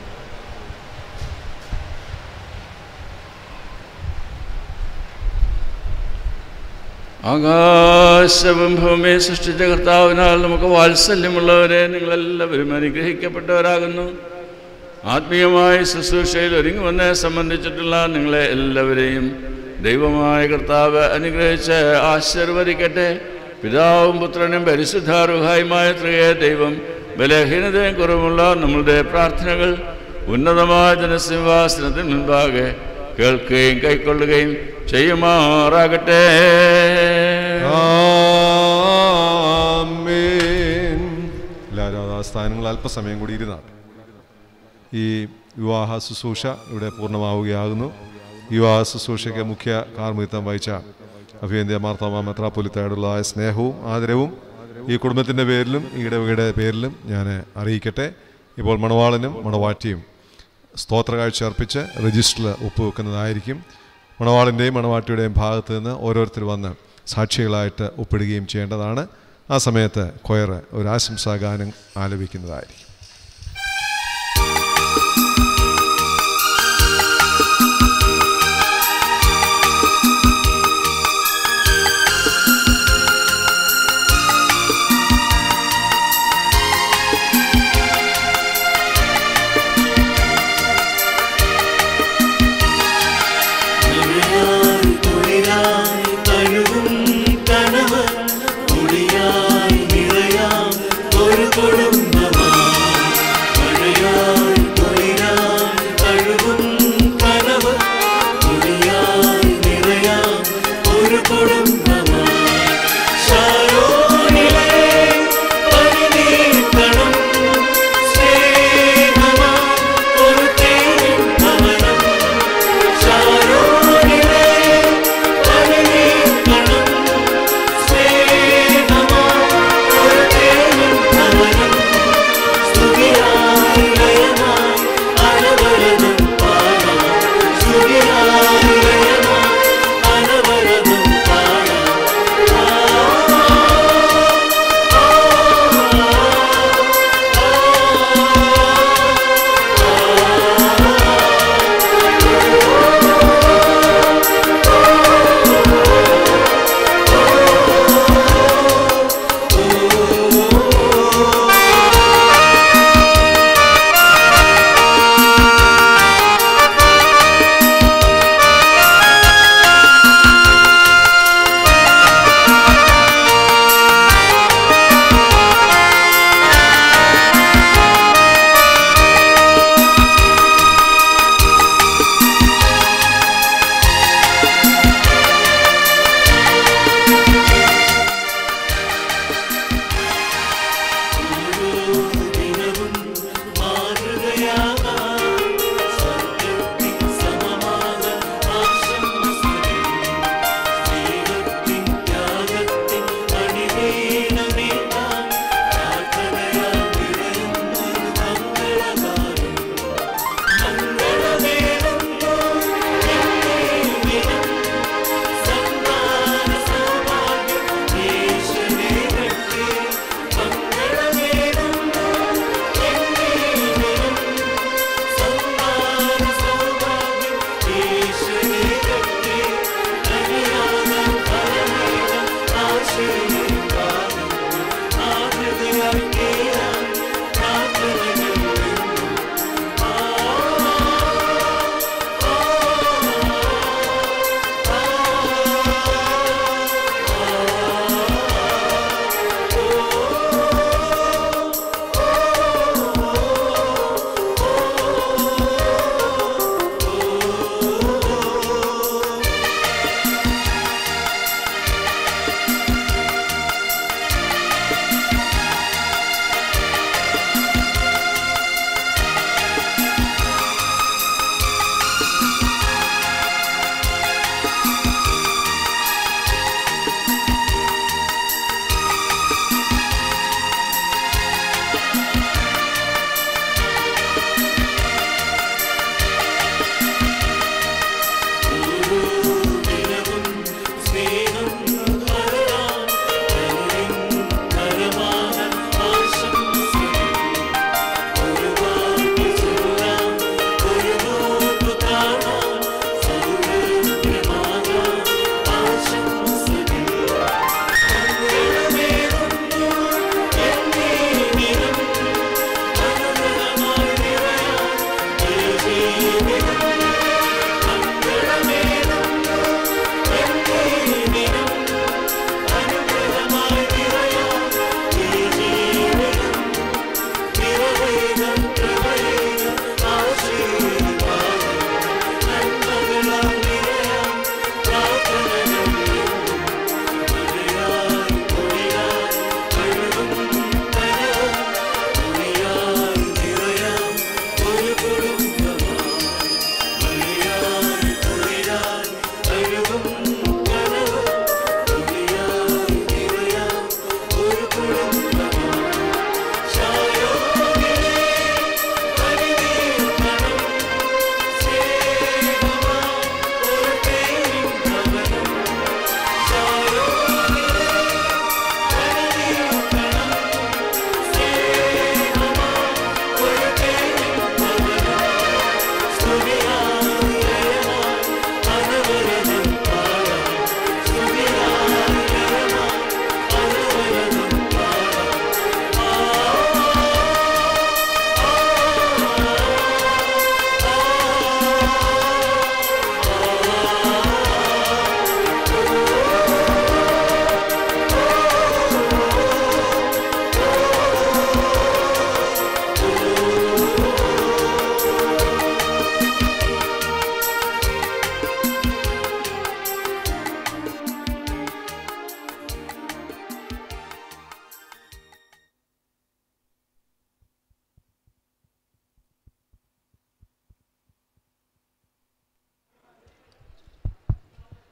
ആകാശവും ഭൂമിയെ സൃഷ്ടിച്ച കർത്താവിനാൽ നമുക്ക് വാത്സല്യമുള്ളവരെ നിങ്ങളെല്ലാവരും അനുഗ്രഹിക്കപ്പെട്ടവരാകുന്നു ആത്മീയമായ ശുശ്രൂഷയിൽ ഒരുങ്ങി വന്നെ സംബന്ധിച്ചിട്ടുള്ള നിങ്ങളെ എല്ലാവരെയും ദൈവമായ കർത്താവ് അനുഗ്രഹിച്ച് ആശീർവദിക്കട്ടെ പിതാവും പുത്രനും പരിശുദ്ധാർഹായുമായ ത്രിയ ദൈവം ബലഹീനതയും കുറവുള്ള നമ്മളുടെ പ്രാർത്ഥനകൾ ഉന്നതമായ ജനസിംഹാസനത്തിന് മുൻപാകെ കേൾക്കുകയും കൈക്കൊള്ളുകയും ചെയ്യുമാറാകട്ടെ ആമേൻ. എല്ലാവരും ആ സ്ഥാനങ്ങൾ അല്പസമയം കൂടി ഇരുന്നാൽ ഈ വിവാഹ ശുശ്രൂഷ ഇവിടെ പൂർണ്ണമാവുകയാകുന്നു വിവാഹ ശുശ്രൂഷയ്ക്ക് മുഖ്യ കാർമ്മിത്വം വഹിച്ച അഭിയന്ത്യ മാർത്തോമ മെത്രാപ്പൊലിത്തായോടുള്ളതായ സ്നേഹവും ആദരവും ഈ കുടുംബത്തിൻ്റെ പേരിലും ഈ ഇടവകയുടെ പേരിലും ഞാൻ അറിയിക്കട്ടെ ഇപ്പോൾ മണവാളനും മണവാട്ടിയും സ്തോത്ര കാഴ്ച അർപ്പിച്ച് രജിസ്റ്ററിൽ ഒപ്പുവെക്കുന്നതായിരിക്കും മണവാളിൻ്റെയും മണവാട്ടിയുടെയും ഭാഗത്ത് നിന്ന് ഓരോരുത്തർ വന്ന് സാക്ഷികളായിട്ട് ഒപ്പിടുകയും ചെയ്യേണ്ടതാണ് ആ സമയത്ത് കൊയർ ഒരു ആശംസാഗാനം ആലപിക്കുന്നതായിരിക്കും മഴയായി കുളിരായി തഴുകും കനവ് കുളിയായി നിറയാം ഒരു കുടുംബമായി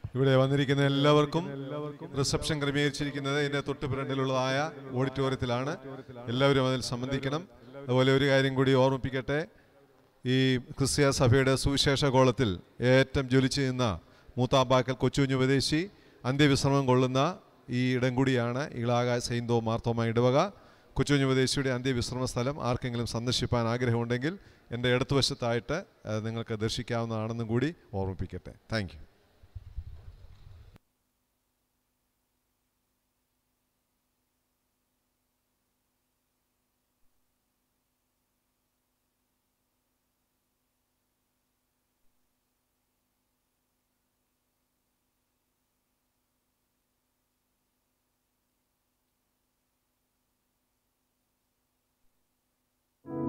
ഇവിടെ വന്നിരിക്കുന്ന എല്ലാവർക്കും റിസപ്ഷൻ ക്രമീകരിച്ചിരിക്കുന്നത് ഇതിന്റെ തൊട്ട് ഫ്രണ്ടിലുള്ളതായ ഓഡിറ്റോറിയത്തിലാണ് എല്ലാവരും അതിൽ സംബന്ധിക്കണം അതുപോലെ ഒരു കാര്യം കൂടി ഓർമ്മിപ്പിക്കട്ടെ ഈ ക്രിസ്തീയ സഭയുടെ സുവിശേഷ കോളത്തിൽ ഏറ്റവും ജ്വലിച്ചു നിന്ന മൂത്താമ്പാക്കൽ കൊച്ചുകുഞ്ഞു ഉപദേശി അന്ത്യവിശ്രമം കൊള്ളുന്ന ഈ ഇടം കൂടിയാണ് ഇളാക സെയിന്തോ മാർത്തോമ ഇടവക കൊച്ചുകുഞ്ഞു ഉപദേശിയുടെ അന്ത്യവിശ്രമ സ്ഥലം ആർക്കെങ്കിലും സന്ദർശിപ്പാൻ ആഗ്രഹമുണ്ടെങ്കിൽ എൻ്റെ ഇടതുവശത്തായിട്ട് അത് നിങ്ങൾക്ക് ദർശിക്കാവുന്നതാണെന്നും കൂടി ഓർമ്മിപ്പിക്കട്ടെ താങ്ക് യു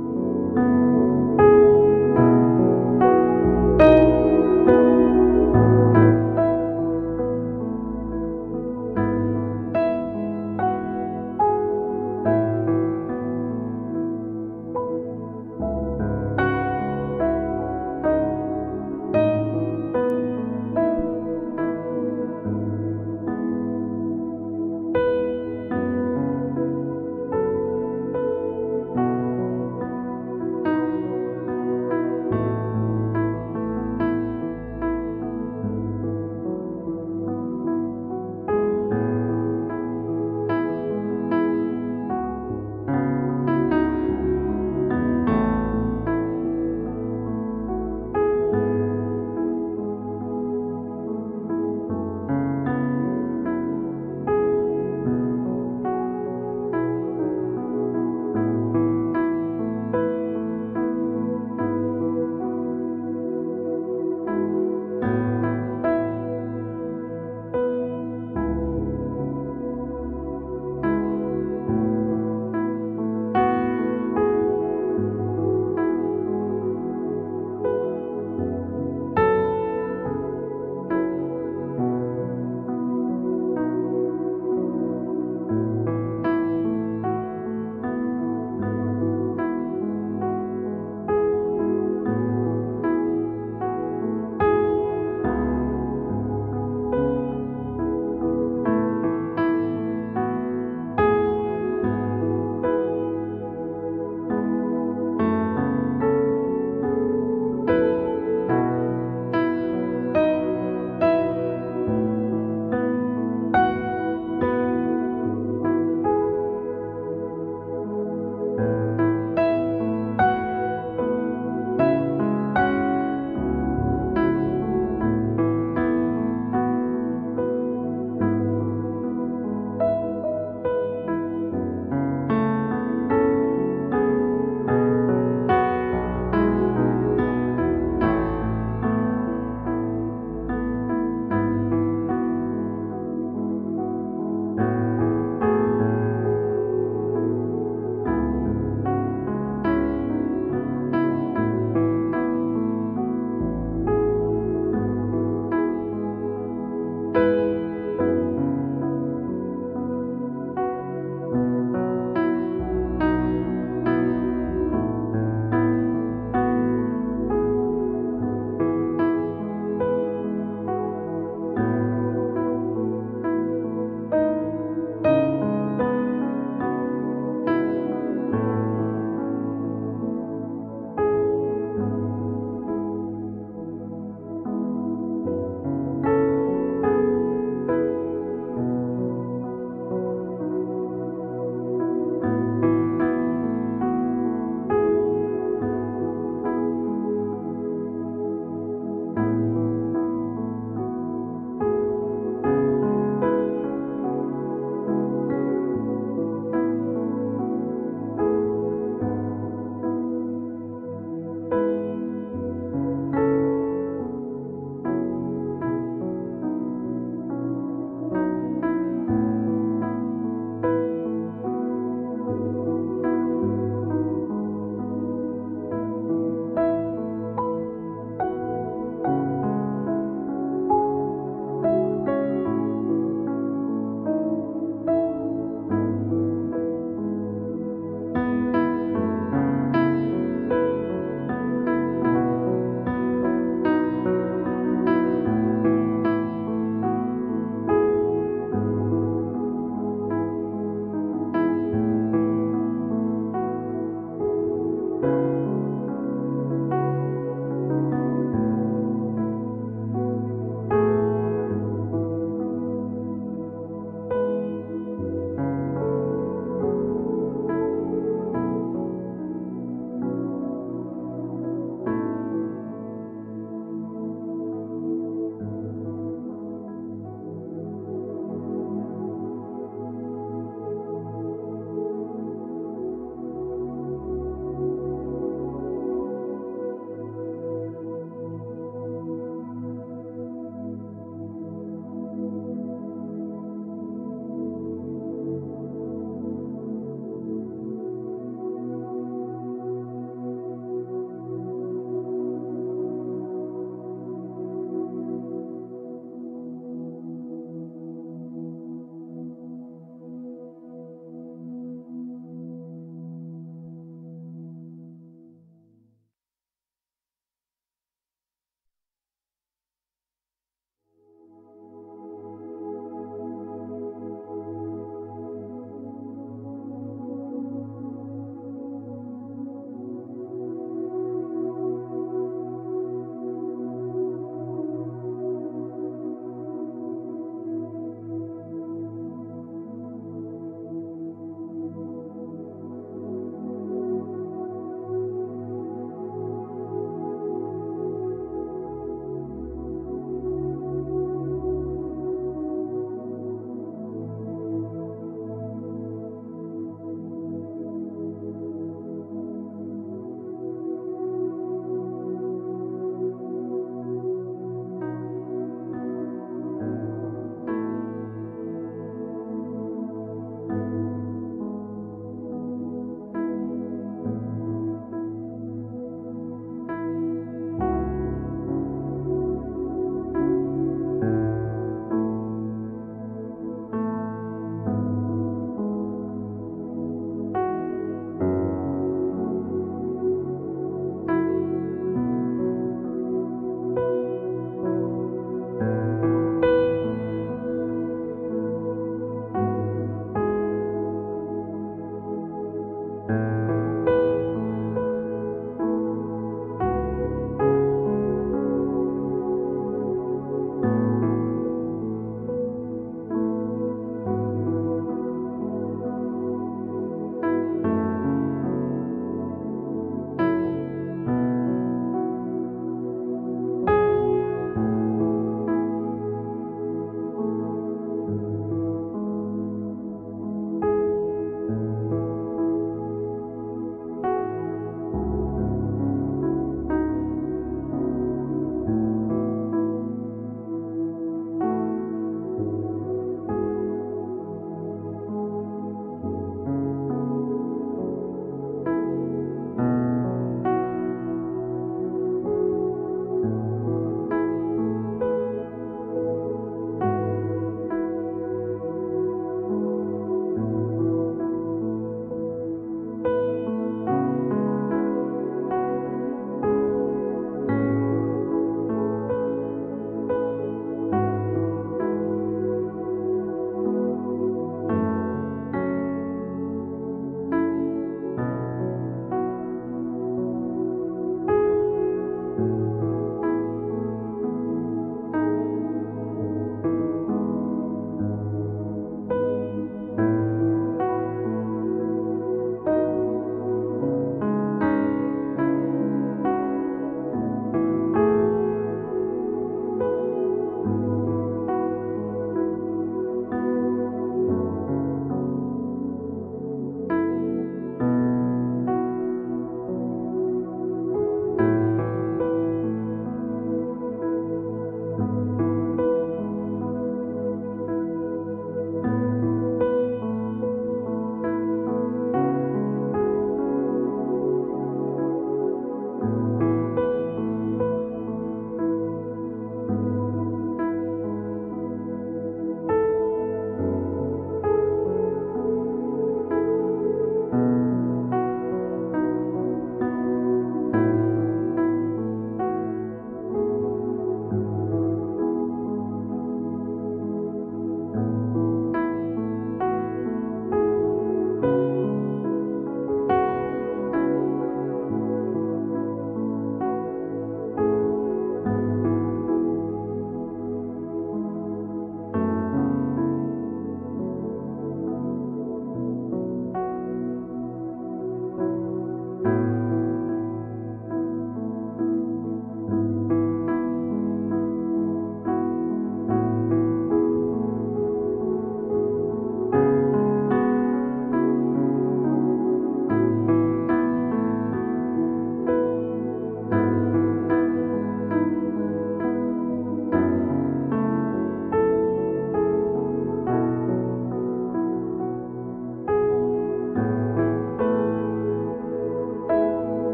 Thank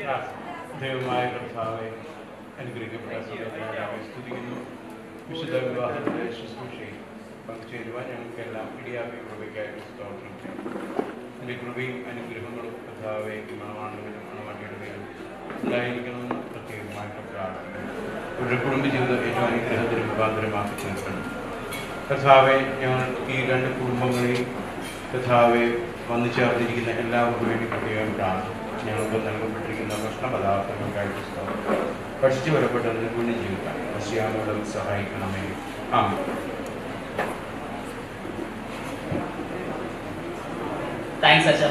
ദൈവമായ കർത്താവെ അനുഗ്രഹിക്കപ്പെട്ട സമയത്ത് സ്തുതിക്കുന്നു വിശുദ്ധ വിവാഹത്തിന്റെ ശുശ്രൂഷയിൽ പങ്കുചേരുവാൻ ഞങ്ങൾക്കെല്ലാം ഇടിയാക്കി കൃപയ്ക്കായിട്ട് സ്തോത്രം എൻ്റെ കൃപയും അനുഗ്രഹങ്ങളും കർത്താവെ മണവാണുകളും മണവാട്ടിയുടെ പേരും ഉണ്ടായിരിക്കണമെന്ന് പ്രത്യേകമായിട്ട് പ്രാർത്ഥിക്കുന്നു ഇവരുടെ കുടുംബജീവിതം ഏറ്റവും അനുഗ്രഹത്തിന് മുഖാന്തരമാക്കി തീർക്കണം കർത്താവെ ഞങ്ങൾ ഈ രണ്ട് കുടുംബങ്ങളെയും കർത്താവെ വന്നു ചേർന്നിരിക്കുന്ന എല്ലാവർക്കും വേണ്ടി പ്രത്യേകം പ്രാർത്ഥിക്കും ഞങ്ങൾക്ക് നൽകപ്പെട്ടിരിക്കുന്ന ഭക്ഷണ പദാർത്ഥങ്ങൾക്കായിട്ട് സ്തോത്രം പഠിച്ചു വരപ്പെട്ട നിർഗുണ ജീവിക്കാൻ മസ്യാമോടും സഹായിക്കണമേ ആ Thanks, Acha.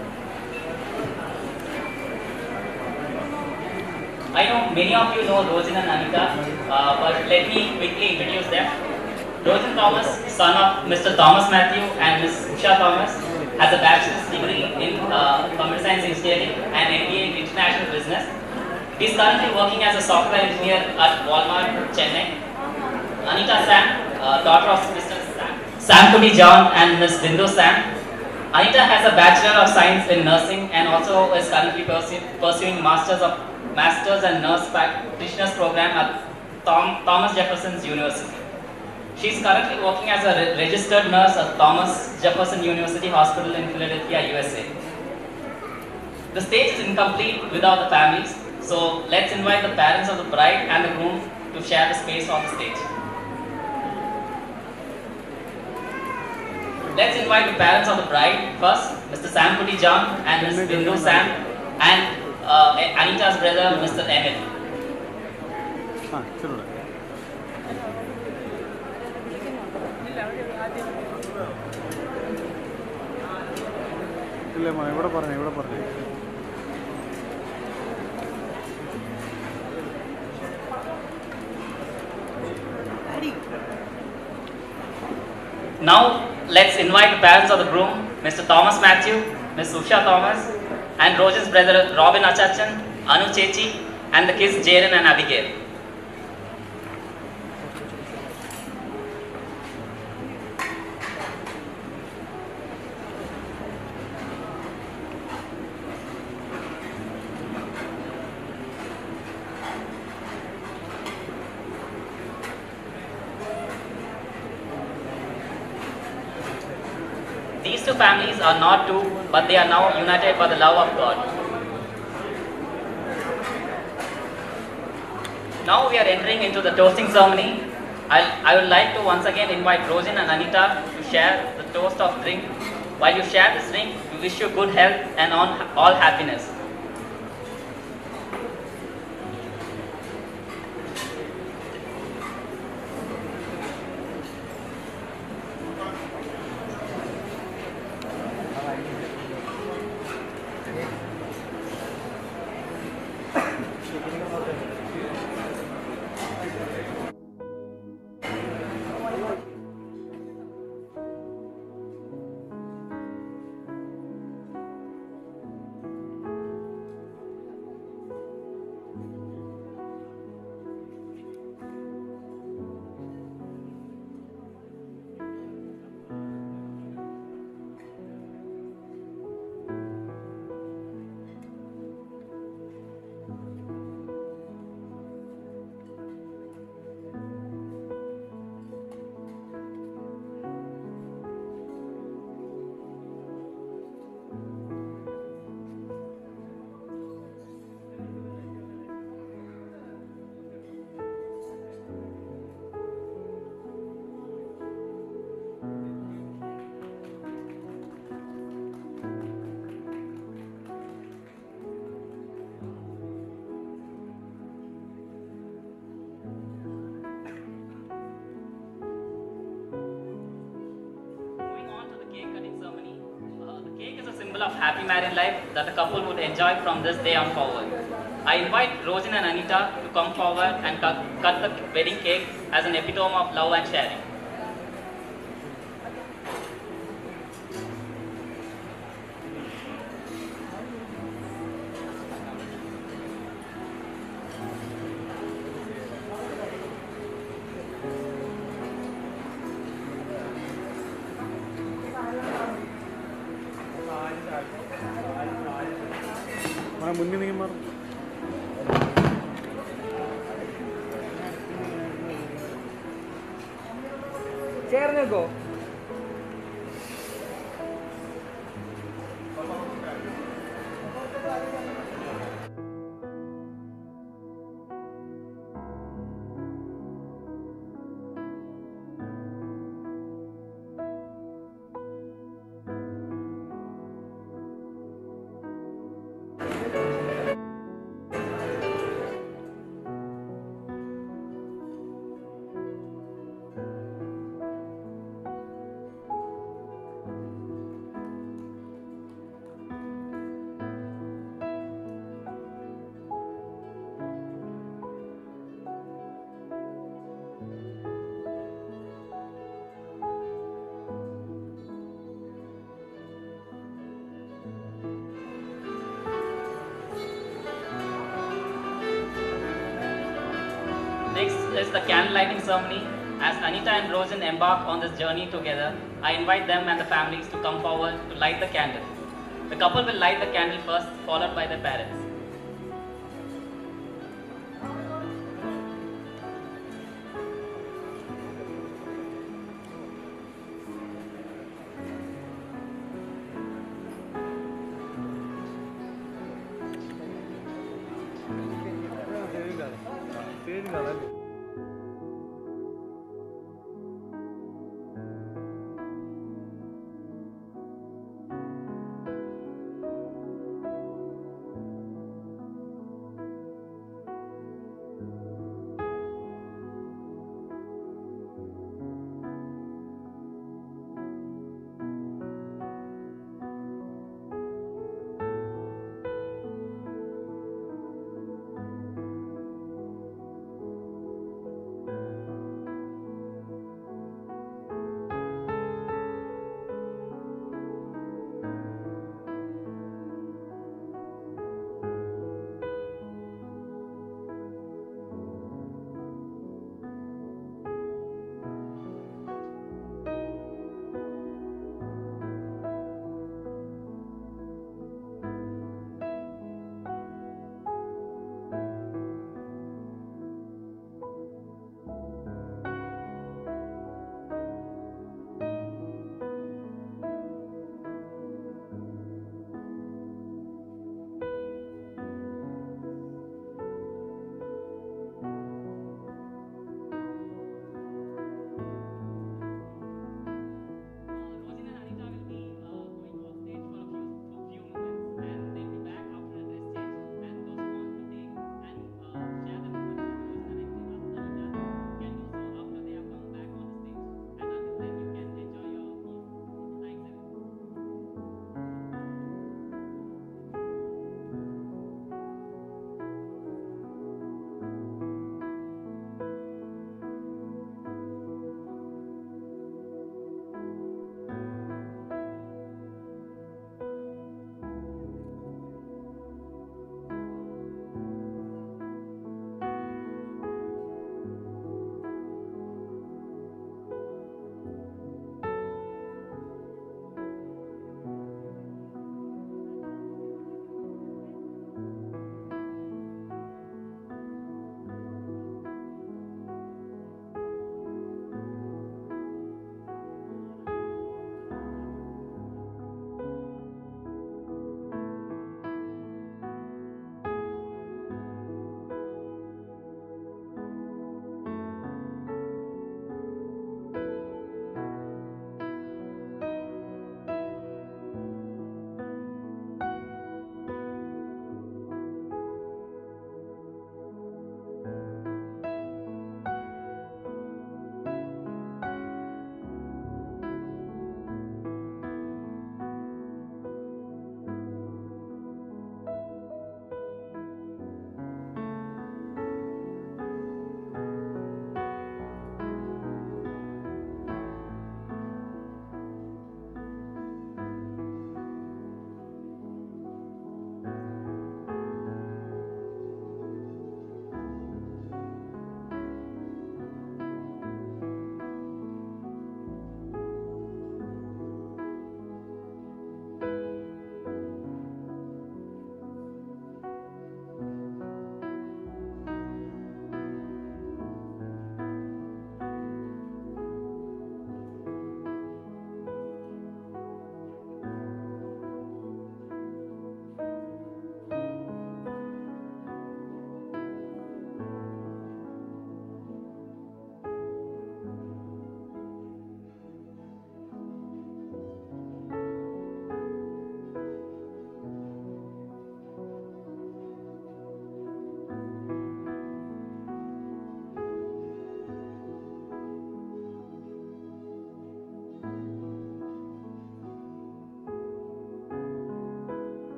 I know many of you know Rosin and Anita, uh, but let me quickly introduce them. Rosin Thomas, son of Mr. Thomas Matthew and Ms. Usha Thomas, has a bachelor's degree in uh, computer science engineering and MBA in international business. He is currently working as a software engineer at Walmart, Chennai. Anita Sam, uh, daughter of Mr. Sam, Sam Kuti John and Ms. Bindu Sam, Anita has a Bachelor of Science in Nursing and also is currently pursu- pursuing Masters of Masters and Nurse Practitioners program at Tom, Thomas Jefferson's University. She is currently working as a re- registered nurse at Thomas Jefferson University Hospital in Philadelphia, USA. The stage is incomplete without the families, so let's invite the parents of the bride and the groom to share the space on the stage. Let's invite the parents of the bride first, Mr. Sam Kuti John and Ms. Bindu Sam, and uh, Anita's brother, Mr. Emil. ഇല്ല മോനെ ഇവിടെ പറഞ്ഞു ഇവിടെ പറഞ്ഞു Now, let's invite the parents of the groom, Mr. Thomas Matthew, Ms. Usha Thomas, and Roger's brother Robin Achachan, Anu Chechi, and the kids Jaren and Abigail. These two families are not two, but they are now united by the love of God. Now we are entering into the toasting ceremony. I'll, I would like to once again invite Rosin and Anita to share the toast of drink. While you share this drink, we wish you good health and on, all happiness. Moving on to the cake cutting ceremony. Uh, the cake is a symbol of happy married life that the couple would enjoy from this day on forward. I invite Rosin and Anita to come forward and cut, cut the wedding cake as an epitome of love and sharing. മോനെ മുന്നിൽ നീ മാറും ചേർന്നേക്കോ Next is the candle lighting ceremony. As Anita and Rosen embark on this journey together, I invite them and the families to come forward to light the candle. The couple will light the candle first, followed by their parents. സ്റ്റേജിൽ